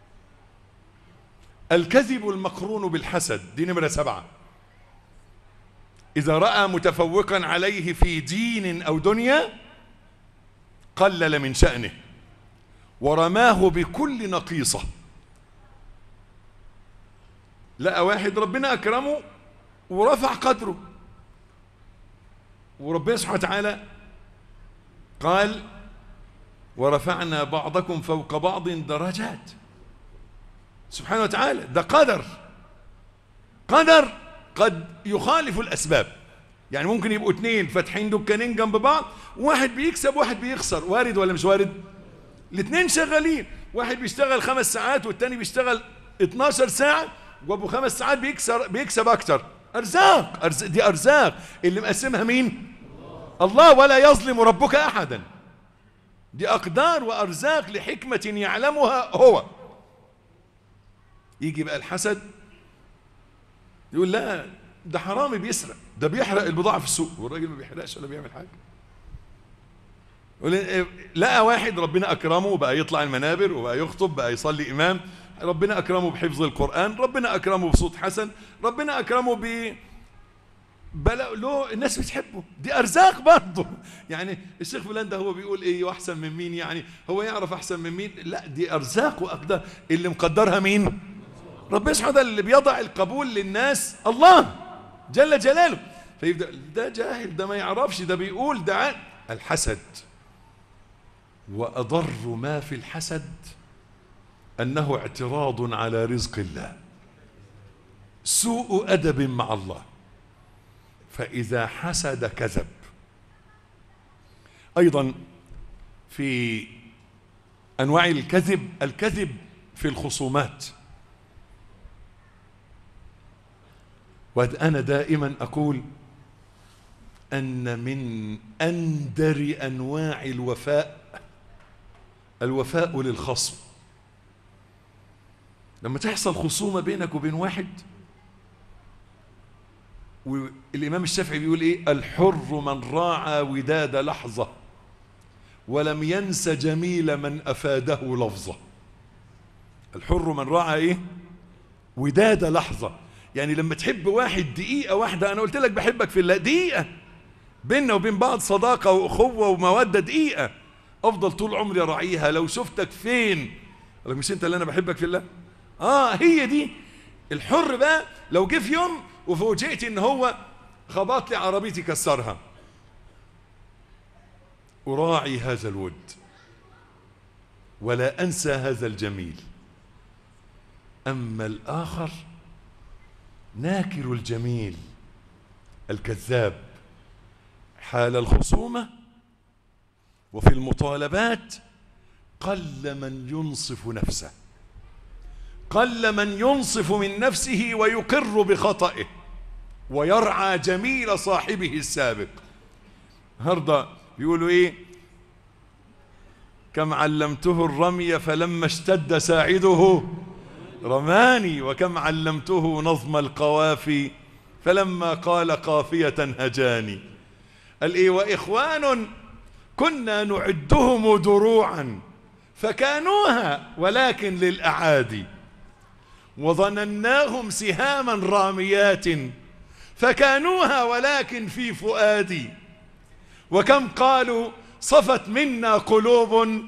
الكذب المقرون بالحسد دي نمرة سبعة إذا رأى متفوقا عليه في دين أو دنيا قلل من شأنه ورماه بكل نقيصة لقى واحد ربنا أكرمه ورفع قدره وربنا سبحانه وتعالى قال ورفعنا بعضكم فوق بعض درجات سبحانه وتعالى ده قدر قدر قد يخالف الأسباب يعني ممكن يبقوا اتنين فاتحين دكانين جنب بعض واحد بيكسب واحد بيخسر وارد ولا مش وارد الاتنين شغالين واحد بيشتغل خمس ساعات والتاني بيشتغل 12 ساعة وابو خمس ساعات بيكسر بيكسب اكتر ارزاق, أرزاق دي ارزاق اللي مقسمها مين الله ولا يظلم ربك احدا دي اقدار وارزاق لحكمة يعلمها هو يجي بقى الحسد يقول لا ده حرامي بيسرق ده بيحرق البضاعة في السوق والراجل ما بيحرقش ولا بيعمل حاجة يقول إيه، لقى واحد ربنا أكرمه وبقى يطلع المنابر وبقى يخطب بقى يصلي إمام ربنا أكرمه بحفظ القرآن ربنا أكرمه بصوت حسن ربنا أكرمه ب بلا له الناس بتحبه دي ارزاق برضه يعني الشيخ فلان ده هو بيقول ايه واحسن من مين يعني هو يعرف احسن من مين لا دي ارزاق واقدار اللي مقدرها مين ربنا سبحانه وتعالى اللي بيضع القبول للناس الله جل جلاله فيبدا ده جاهل ده ما يعرفش ده بيقول ده عاد. الحسد واضر ما في الحسد انه اعتراض على رزق الله سوء ادب مع الله فاذا حسد كذب ايضا في انواع الكذب الكذب في الخصومات وأنا دائما أقول أن من أندر أنواع الوفاء الوفاء للخصم لما تحصل خصومة بينك وبين واحد والإمام الشافعي بيقول إيه الحر من راعى وداد لحظة ولم ينس جميل من أفاده لفظة الحر من راعى إيه وداد لحظة يعني لما تحب واحد دقيقة واحدة أنا قلت لك بحبك في الله دقيقة بيننا وبين بعض صداقة وأخوة ومودة دقيقة أفضل طول عمري أراعيها لو شفتك فين لك مش أنت اللي أنا بحبك في الله آه هي دي الحر بقى لو جه في يوم وفوجئت إن هو خبط لي عربيتي كسرها أراعي هذا الود ولا أنسى هذا الجميل أما الآخر ناكر الجميل الكذاب حال الخصومة وفي المطالبات قل من ينصف نفسه قل من ينصف من نفسه ويقر بخطئه ويرعى جميل صاحبه السابق النهارده بيقولوا ايه كم علمته الرمي فلما اشتد ساعده رماني وكم علمته نظم القوافي فلما قال قافية هجاني قال ايه واخوان كنا نعدهم دروعا فكانوها ولكن للاعادي وظنناهم سهاما راميات فكانوها ولكن في فؤادي وكم قالوا صفت منا قلوب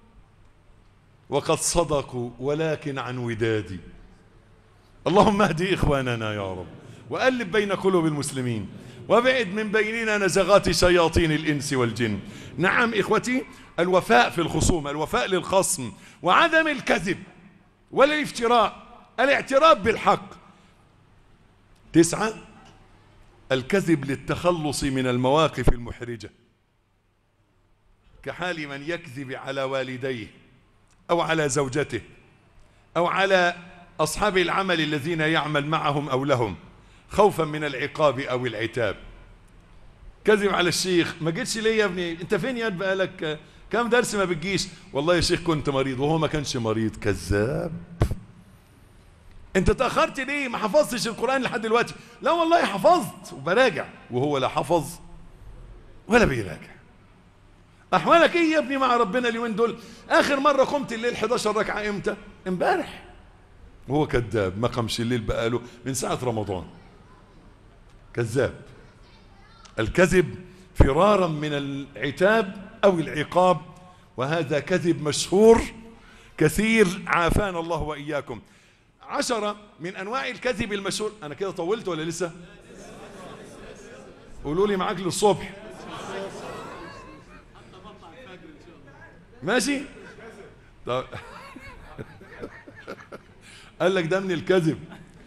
وقد صدقوا ولكن عن ودادي اللهم اهدي إخواننا يا رب وألف بين قلوب المسلمين وابعد من بيننا نزغات شياطين الإنس والجن نعم إخوتي الوفاء في الخصوم الوفاء للخصم وعدم الكذب ولا الافتراء الاعتراف بالحق تسعة الكذب للتخلص من المواقف المحرجة كحال من يكذب على والديه أو على زوجته أو على أصحاب العمل الذين يعمل معهم أو لهم خوفا من العقاب أو العتاب كذب على الشيخ ما جيتش ليه يا ابني انت فين يا بقالك كم درس ما بتجيش والله يا شيخ كنت مريض وهو ما كانش مريض كذاب انت تأخرت ليه ما حفظتش القرآن لحد دلوقتي لا والله حفظت وبراجع وهو لا حفظ ولا بيراجع احوالك ايه يا ابني مع ربنا اليومين دول اخر مرة قمت الليل 11 ركعة امتى امبارح وهو كذاب ما قامش الليل بقاله من ساعة رمضان كذاب الكذب فرارا من العتاب او العقاب وهذا كذب مشهور كثير عافانا الله واياكم عشرة من انواع الكذب المشهور انا كده طولت ولا لسه قولوا لي معاك للصبح ماشي طب قال لك ده من الكذب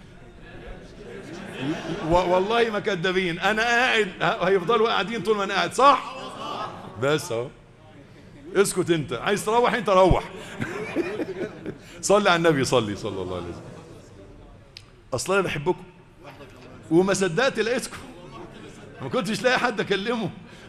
و- والله ما كذابين انا قاعد ه- هيفضلوا قاعدين طول ما انا قاعد صح بس اهو اسكت انت عايز تروح انت روح صلي على النبي صلي صلى الله عليه وسلم اصلا انا بحبكم وما صدقت لقيتكم ما كنتش لاقي حد اكلمه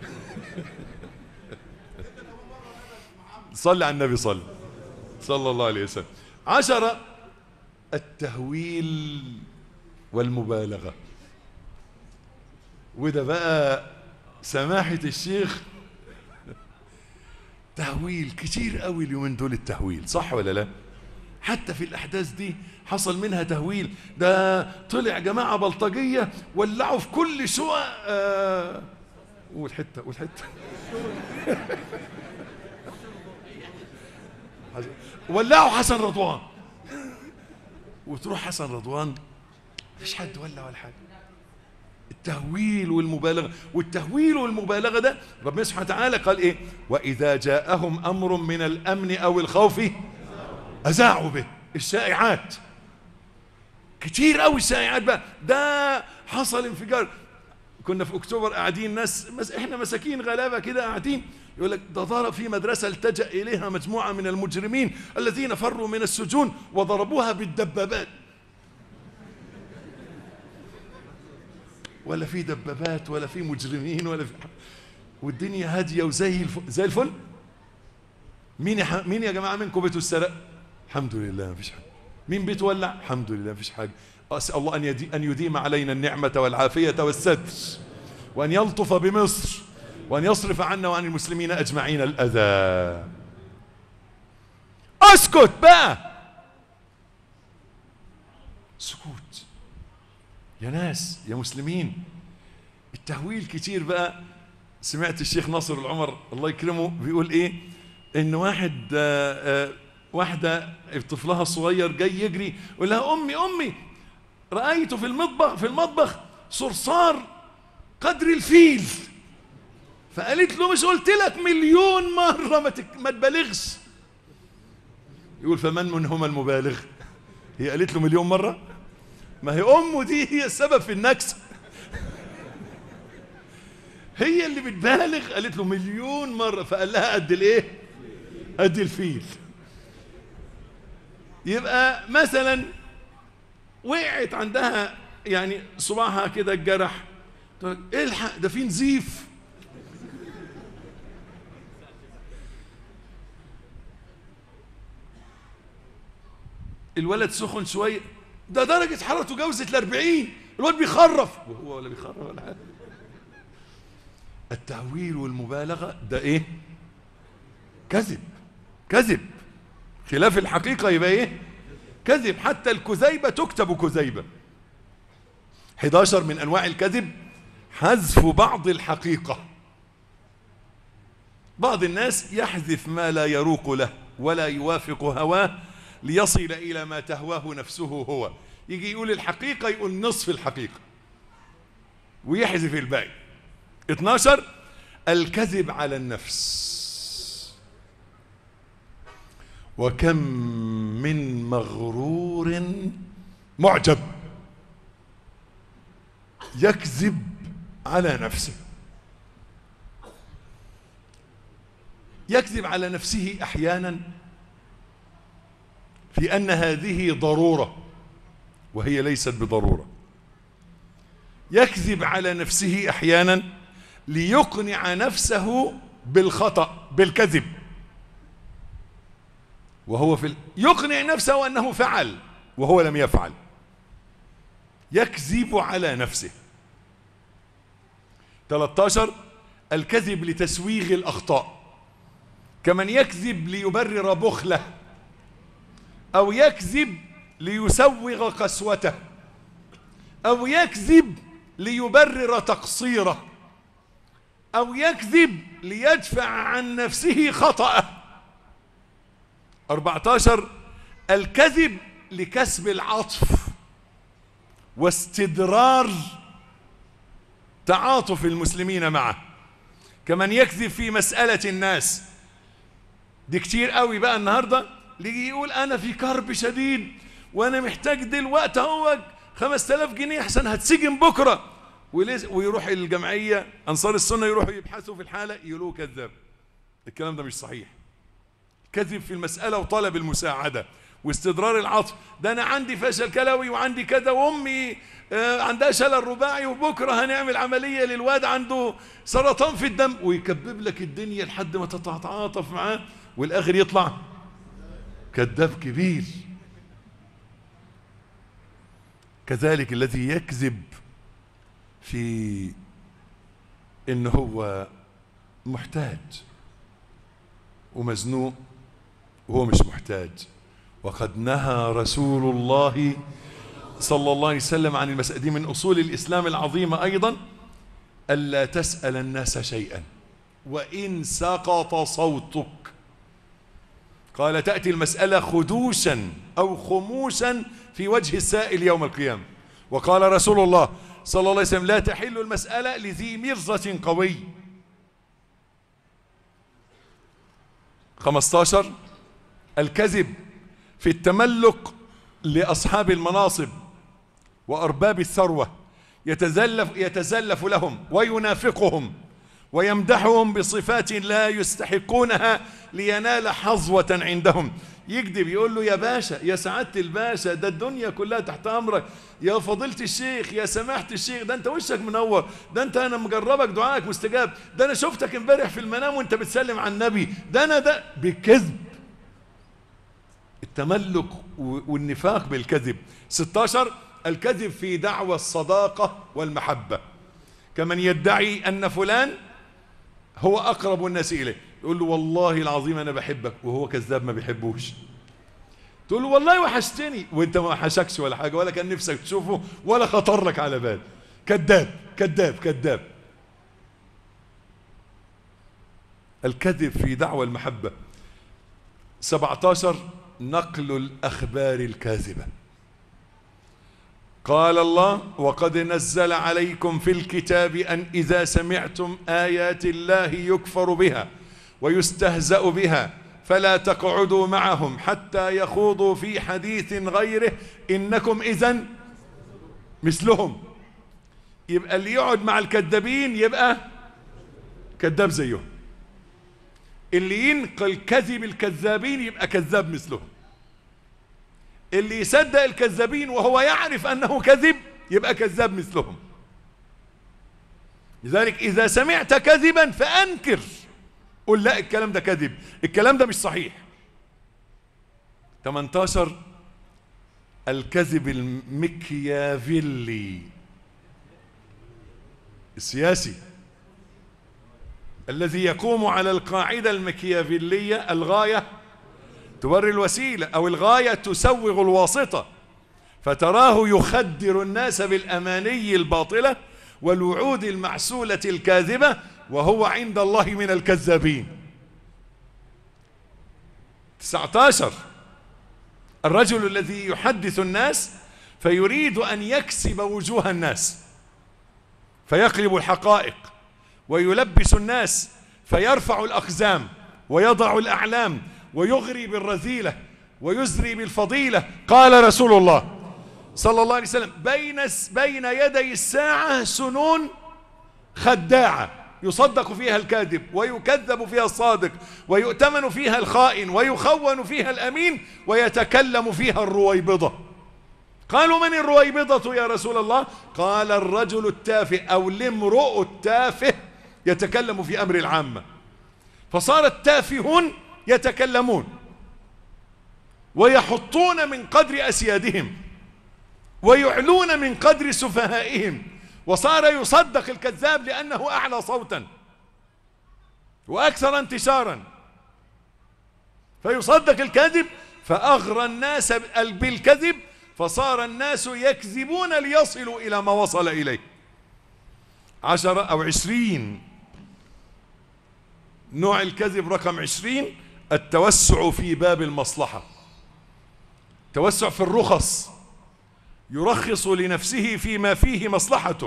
صلي على النبي صلي صلى الله عليه وسلم عشرة التهويل والمبالغة وده بقى سماحة الشيخ تهويل كتير قوي اليومين دول التهويل صح ولا لا حتى في الأحداث دي حصل منها تهويل ده طلع جماعة بلطجية ولعوا في كل شقق آه قول حتة قول حتة ولعوا حسن رضوان وتروح حسن رضوان مفيش حد ولع ولا حاجه التهويل والمبالغه والتهويل والمبالغه ده ربنا سبحانه وتعالى قال ايه واذا جاءهم امر من الامن او الخوف اذاعوا به الشائعات كتير قوي الشائعات بقى ده حصل انفجار كنا في اكتوبر قاعدين ناس مس احنا مساكين غلابه كده قاعدين يقول لك ده ضرب في مدرسه التجا اليها مجموعه من المجرمين الذين فروا من السجون وضربوها بالدبابات ولا في دبابات ولا في مجرمين ولا في والدنيا هاديه وزي الفل زي الفل مين يا ح... مين يا جماعه منكم بيته السرق الحمد لله مفيش حاجه مين بيته ولع الحمد لله مفيش حاجه اسال الله ان يدي... ان يديم علينا النعمه والعافيه والستر وان يلطف بمصر وان يصرف عنا وعن المسلمين اجمعين الاذى اسكت بقى سكوت يا ناس يا مسلمين التهويل كتير بقى سمعت الشيخ ناصر العمر الله يكرمه بيقول ايه ان واحد آآ آآ واحدة طفلها الصغير جاي يجري يقول لها امي امي رأيت في المطبخ في المطبخ صرصار قدر الفيل فقالت له مش قلت لك مليون مرة ما, تك... ما تبالغش يقول فمن منهما المبالغ هي قالت له مليون مرة ما هي أمه دي هي السبب في النكسة هي اللي بتبالغ قالت له مليون مرة فقال لها قد الايه قد الفيل يبقى مثلا وقعت عندها يعني صباعها كده اتجرح تقول لك الحق ده في نزيف الولد سخن شويه ده درجة حرارته جوزت الأربعين الواد بيخرف وهو ولا بيخرف ولا حاجة التهويل والمبالغة ده ايه كذب كذب خلاف الحقيقة يبقى ايه كذب حتى الكذيبة تكتب كذيبة 11 من انواع الكذب حذف بعض الحقيقة بعض الناس يحذف ما لا يروق له ولا يوافق هواه ليصل إلى ما تهواه نفسه هو يجي يقول الحقيقة يقول نصف الحقيقة ويحذف الباقي 12 الكذب على النفس وكم من مغرور معجب يكذب على نفسه يكذب على نفسه احيانا في ان هذه ضروره وهي ليست بضروره يكذب على نفسه احيانا ليقنع نفسه بالخطا بالكذب وهو في ال... يقنع نفسه انه فعل وهو لم يفعل يكذب على نفسه 13 الكذب لتسويغ الاخطاء كمن يكذب ليبرر بخله او يكذب ليسوغ قسوته او يكذب ليبرر تقصيره او يكذب ليدفع عن نفسه خطأه 14 الكذب لكسب العطف واستدرار تعاطف المسلمين معه كمن يكذب في مسألة الناس دي كتير قوي بقى النهاردة اللي يقول أنا في كرب شديد وأنا محتاج دلوقتي هو 5000 جنيه أحسن هتسجن بكرة ويروح الجمعية أنصار السنة يروحوا يبحثوا في الحالة يقولوا كذاب الكلام ده مش صحيح كذب في المسألة وطلب المساعدة واستدرار العطف ده أنا عندي فشل كلوي وعندي كذا وأمي عندها شلل رباعي وبكرة هنعمل عملية للواد عنده سرطان في الدم ويكبب لك الدنيا لحد ما تتعاطف معاه والآخر يطلع كذاب كبير كذلك الذي يكذب في إن هو محتاج ومزنوق وهو مش محتاج وقد نهى رسول الله صلى الله عليه وسلم عن المسألة دي من أصول الإسلام العظيمة أيضا ألا تسأل الناس شيئا وإن سقط صوتك قال تأتي المسألة خدوشا أو خموشا في وجه السائل يوم القيامة وقال رسول الله صلى الله عليه وسلم لا تحل المسألة لذي مرزة قوي 15 الكذب في التملق لأصحاب المناصب وأرباب الثروة يتزلف, يتزلف لهم وينافقهم ويمدحهم بصفات لا يستحقونها لينال حظوة عندهم يكذب يقول له يا باشا يا سعادة الباشا ده الدنيا كلها تحت أمرك يا فضيلة الشيخ يا سماحة الشيخ ده أنت وشك منور ده أنت أنا مجربك دعائك مستجاب ده أنا شفتك امبارح في المنام وأنت بتسلم على النبي ده أنا ده بالكذب التملك والنفاق بالكذب 16 الكذب في دعوى الصداقة والمحبة كمن يدعي أن فلان هو أقرب الناس إليه يقول له والله العظيم أنا بحبك وهو كذاب ما بيحبوش تقول له والله وحشتني وانت ما وحشكش ولا حاجة ولا كان نفسك تشوفه ولا خطر لك على بال كذاب كذاب كذاب الكذب في دعوى المحبة 17 نقل الأخبار الكاذبة قال الله وقد نزل عليكم في الكتاب أن إذا سمعتم آيات الله يكفر بها ويستهزأ بها فلا تقعدوا معهم حتى يخوضوا في حديث غيره إنكم إذن مثلهم يبقى اللي يقعد مع الكذابين يبقى كذاب زيهم اللي ينقل كذب الكذابين يبقى كذاب مثلهم اللي يصدق الكذابين وهو يعرف انه كذب يبقى كذاب مثلهم لذلك إذا سمعت كذبا فأنكر قل لا الكلام ده كذب الكلام ده مش صحيح 18 الكذب المكيافيلي السياسي الذي يقوم على القاعدة المكيافيلية الغاية توري الوسيلة أو الغاية تسوغ الواسطة فتراه يخدر الناس بالأماني الباطلة والوعود المعسولة الكاذبة وهو عند الله من الكذابين 19 الرجل الذي يحدث الناس فيريد أن يكسب وجوه الناس فيقلب الحقائق ويلبس الناس فيرفع الأقزام ويضع الأعلام ويغري بالرذيلة ويزري بالفضيلة قال رسول الله صلى الله عليه وسلم بين بين يدي الساعة سنون خداعة يصدق فيها الكاذب ويكذب فيها الصادق ويؤتمن فيها الخائن ويخون فيها الأمين ويتكلم فيها الرويبضة قالوا من الرويبضة يا رسول الله قال الرجل التافه أو الامرؤ التافه يتكلم في أمر العامة فصار التافهون يتكلمون ويحطون من قدر أسيادهم ويعلون من قدر سفهائهم وصار يصدق الكذاب لأنه أعلى صوتا وأكثر انتشارا فيصدق الكذب فأغرى الناس بالكذب فصار الناس يكذبون ليصلوا إلى ما وصل إليه عشرة أو عشرين نوع الكذب رقم عشرين التوسع في باب المصلحة توسع في الرخص يرخص لنفسه فيما فيه مصلحته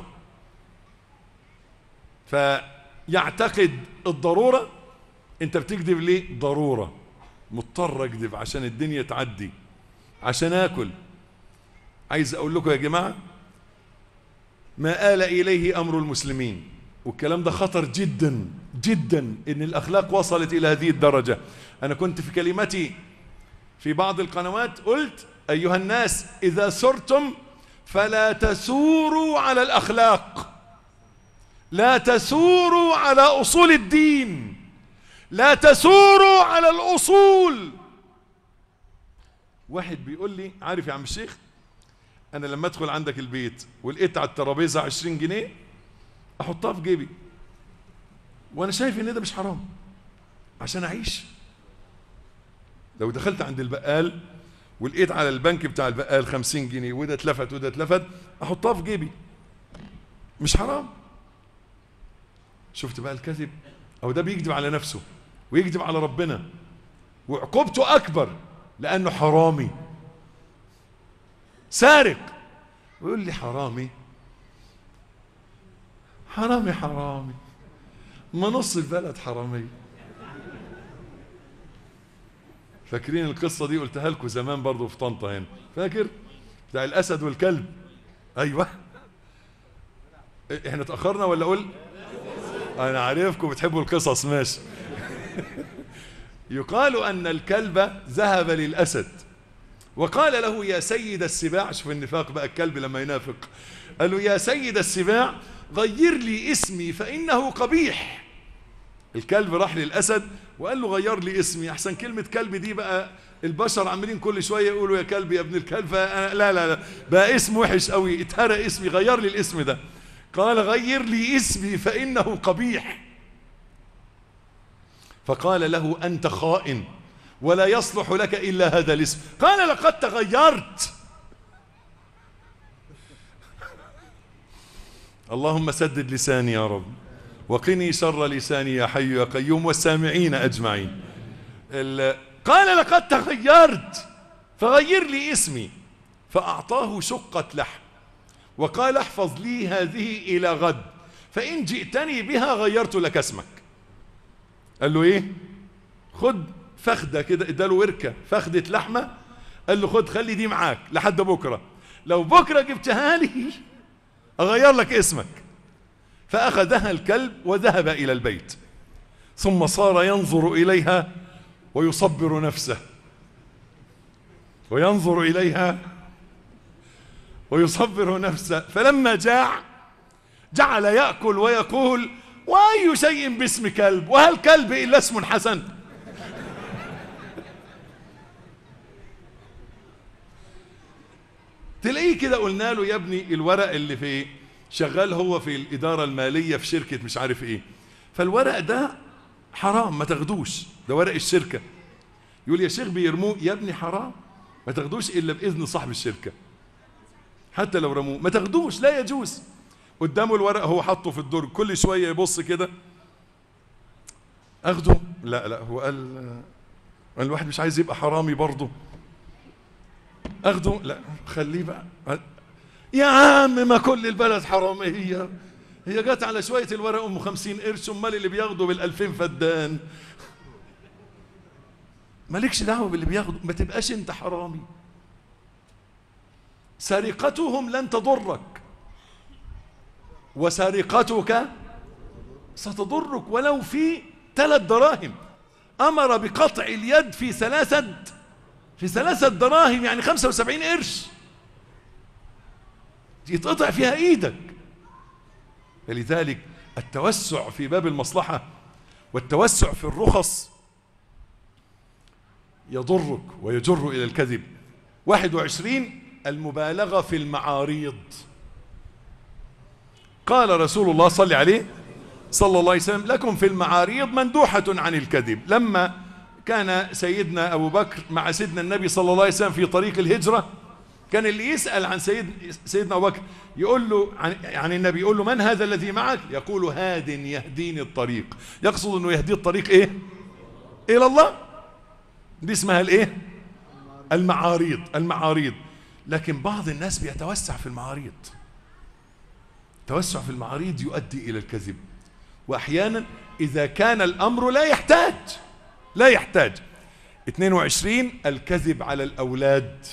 فيعتقد الضرورة انت بتكذب ليه ضرورة مضطر اكذب عشان الدنيا تعدي عشان اكل عايز اقول لكم يا جماعة ما آل اليه امر المسلمين والكلام ده خطر جدا جدا ان الاخلاق وصلت الى هذه الدرجة انا كنت في كلمتي في بعض القنوات قلت أيها الناس إذا سرتم فلا تسوروا على الأخلاق لا تسوروا على أصول الدين لا تسوروا على الأصول واحد بيقول لي عارف يا عم الشيخ أنا لما أدخل عندك البيت ولقيت على الترابيزة عشرين جنيه أحطها في جيبي وأنا شايف إن ده مش حرام عشان أعيش لو دخلت عند البقال ولقيت على البنك بتاع البقال خمسين جنيه وده اتلفت وده اتلفت احطها في جيبي مش حرام شفت بقى الكذب او ده بيكذب على نفسه ويكذب على ربنا وعقوبته اكبر لانه حرامي سارق ويقول لي حرامي حرامي حرامي ما نص البلد حرامي فاكرين القصة دي قلتها لكم زمان برضو في طنطا هنا فاكر بتاع الأسد والكلب أيوة احنا اتأخرنا ولا أقول أنا عارفكم بتحبوا القصص ماشي يقال أن الكلب ذهب للأسد وقال له يا سيد السباع شوف النفاق بقى الكلب لما ينافق قال له يا سيد السباع غير لي اسمي فإنه قبيح الكلب راح للأسد وقال له غير لي اسمي أحسن كلمة كلب دي بقى البشر عمالين كل شوية يقولوا يا كلب يا ابن الكلب فأنا لا لا لا بقى اسم وحش قوي اتهرى اسمي غير لي الاسم ده قال غير لي اسمي فإنه قبيح فقال له أنت خائن ولا يصلح لك إلا هذا الاسم قال لقد تغيرت اللهم سدد لساني يا رب وقني شر لساني يا حي يا قيوم والسامعين أجمعين قال لقد تغيرت فغير لي اسمي فأعطاه شقة لحم وقال احفظ لي هذه إلى غد فإن جئتني بها غيرت لك اسمك قال له ايه خد فخدة كده اداله وركة فخدة لحمة قال له خد خلي دي معاك لحد بكرة لو بكرة جبتها لي اغير لك اسمك فأخذها الكلب وذهب إلى البيت ثم صار ينظر إليها ويصبر نفسه وينظر إليها ويصبر نفسه فلما جاع جعل يأكل ويقول وأي شيء باسم كلب وهل كلب إلا اسم حسن تلاقيه كده قلنا له يا ابني الورق اللي في شغال هو في الإدارة المالية في شركة مش عارف ايه فالورق ده حرام ما تاخدوش ده ورق الشركة يقول يا شيخ بيرموه يا ابني حرام ما تاخدوش إلا بإذن صاحب الشركة حتى لو رموه ما تاخدوش لا يجوز قدامه الورق هو حاطه في الدرج كل شوية يبص كده اخده لا لا هو قال قال الواحد مش عايز يبقى حرامي برضه اخده لا خليه بقى يا عم ما كل البلد حرامية هي جت على شوية الورق ام خمسين قرش امال اللي بياخدوا بالالفين فدان مالكش دعوة باللي بياخدوا ما تبقاش انت حرامي سرقتهم لن تضرك وسرقتك ستضرك ولو في ثلاث دراهم أمر بقطع اليد في ثلاثة في ثلاثة دراهم يعني خمسة وسبعين قرش يتقطع فيها ايدك فلذلك التوسع في باب المصلحة والتوسع في الرخص يضرك ويجر إلى الكذب واحد وعشرين المبالغة في المعاريض قال رسول الله صلى عليه صلى الله عليه وسلم لكم في المعاريض مندوحة عن الكذب لما كان سيدنا أبو بكر مع سيدنا النبي صلى الله عليه وسلم في طريق الهجرة كان اللي يسأل عن سيد سيدنا أبو بكر يقول له عن, عن النبي يقول له من هذا الذي معك يقول هاد يهديني الطريق يقصد أنه يهدي الطريق إيه إلى الله دي اسمها الإيه المعاريض المعاريض لكن بعض الناس بيتوسع في المعاريض التوسع في المعاريض يؤدي إلى الكذب وأحيانا إذا كان الأمر لا يحتاج لا يحتاج 22 الكذب على الأولاد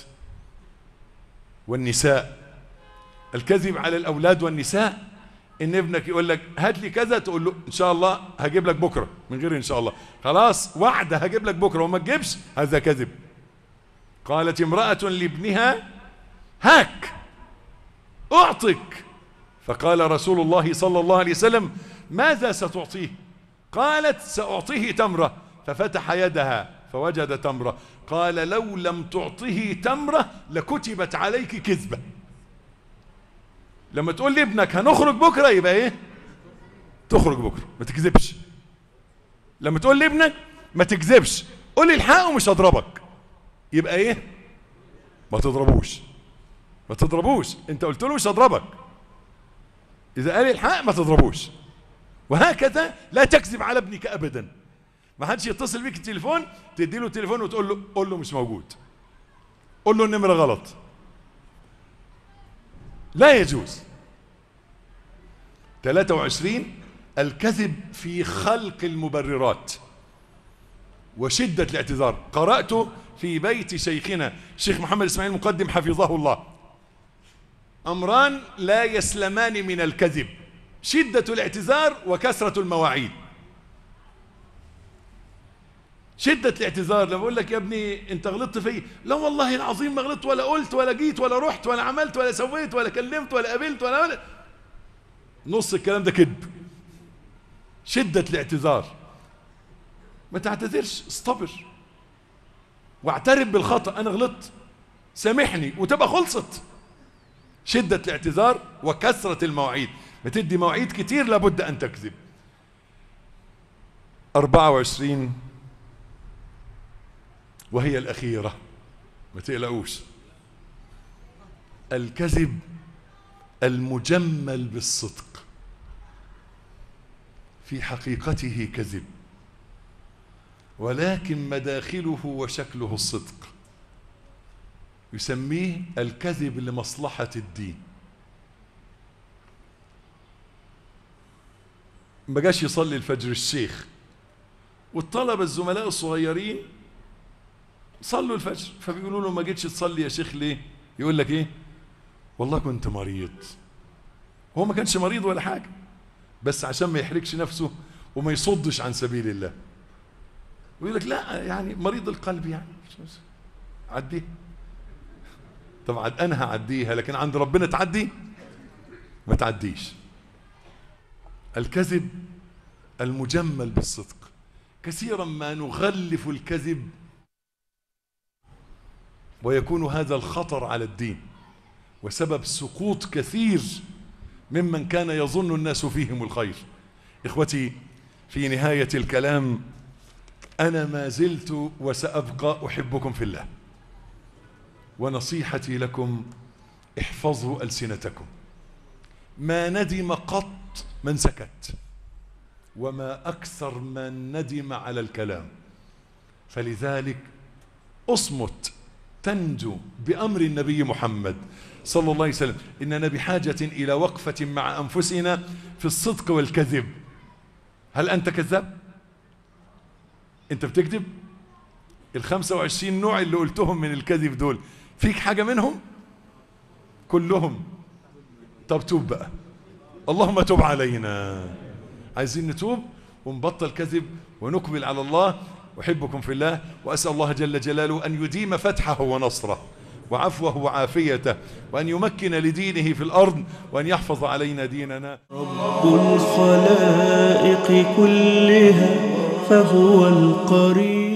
والنساء الكذب على الأولاد والنساء إن ابنك يقول لك هات لي كذا تقول له إن شاء الله هجيب لك بكرة من غير إن شاء الله خلاص وعد هجيب لك بكرة وما تجيبش هذا كذب قالت امرأة لابنها هاك أعطك فقال رسول الله صلى الله عليه وسلم ماذا ستعطيه قالت سأعطيه تمرة ففتح يدها فوجد تمرة قال لو لم تعطه تمرة لكتبت عليك كذبة لما تقول لابنك هنخرج بكرة يبقى ايه تخرج بكرة ما تكذبش لما تقول لابنك ما تكذبش قول لي الحق ومش هضربك يبقى ايه ما تضربوش ما تضربوش انت قلت له مش هضربك اذا قال الحق ما تضربوش وهكذا لا تكذب على ابنك ابدا ما حدش يتصل بيك التليفون تدي له التليفون وتقول له قول له مش موجود قول له النمره غلط لا يجوز 23 الكذب في خلق المبررات وشدة الاعتذار قرأت في بيت شيخنا الشيخ محمد اسماعيل المقدم حفظه الله أمران لا يسلمان من الكذب شدة الاعتذار وكثرة المواعيد شدة الاعتذار لما بقول لك يا ابني انت غلطت في لا والله العظيم ما غلطت ولا قلت ولا جيت ولا رحت ولا عملت ولا سويت ولا كلمت ولا قابلت ولا, ولا نص الكلام ده كذب شدة الاعتذار ما تعتذرش استبر واعترف بالخطأ انا غلطت سامحني وتبقى خلصت شدة الاعتذار وكثرة المواعيد بتدي مواعيد كتير لابد أن تكذب 24 وهي الأخيرة ما تقلقوش الكذب المجمل بالصدق في حقيقته كذب ولكن مداخله وشكله الصدق يسميه الكذب لمصلحة الدين ما جاش يصلي الفجر الشيخ والطلبة الزملاء الصغيرين صلوا الفجر فبيقولوا له ما جيتش تصلي يا شيخ ليه يقول لك ايه والله كنت مريض هو ما كانش مريض ولا حاجة بس عشان ما يحرجش نفسه وما يصدش عن سبيل الله ويقول لك لا يعني مريض القلب يعني عديه طبعا انا هعديها لكن عند ربنا تعدي ما تعديش الكذب المجمل بالصدق كثيرا ما نغلف الكذب ويكون هذا الخطر على الدين وسبب سقوط كثير ممن كان يظن الناس فيهم الخير اخوتي في نهايه الكلام انا ما زلت وسابقى احبكم في الله ونصيحتي لكم احفظوا السنتكم ما ندم قط من سكت وما اكثر من ندم على الكلام فلذلك اصمت تنجو بامر النبي محمد صلى الله عليه وسلم اننا بحاجه الى وقفه مع انفسنا في الصدق والكذب هل انت كذاب انت بتكذب ال 25 نوع اللي قلتهم من الكذب دول فيك حاجه منهم كلهم طب توب بقى اللهم تب علينا عايزين نتوب ونبطل كذب ونقبل على الله أحبكم في الله وأسأل الله جل جلاله أن يديم فتحه ونصره وعفوه وعافيته وأن يمكن لدينه في الأرض وأن يحفظ علينا ديننا رب الخلائق كلها فهو القريب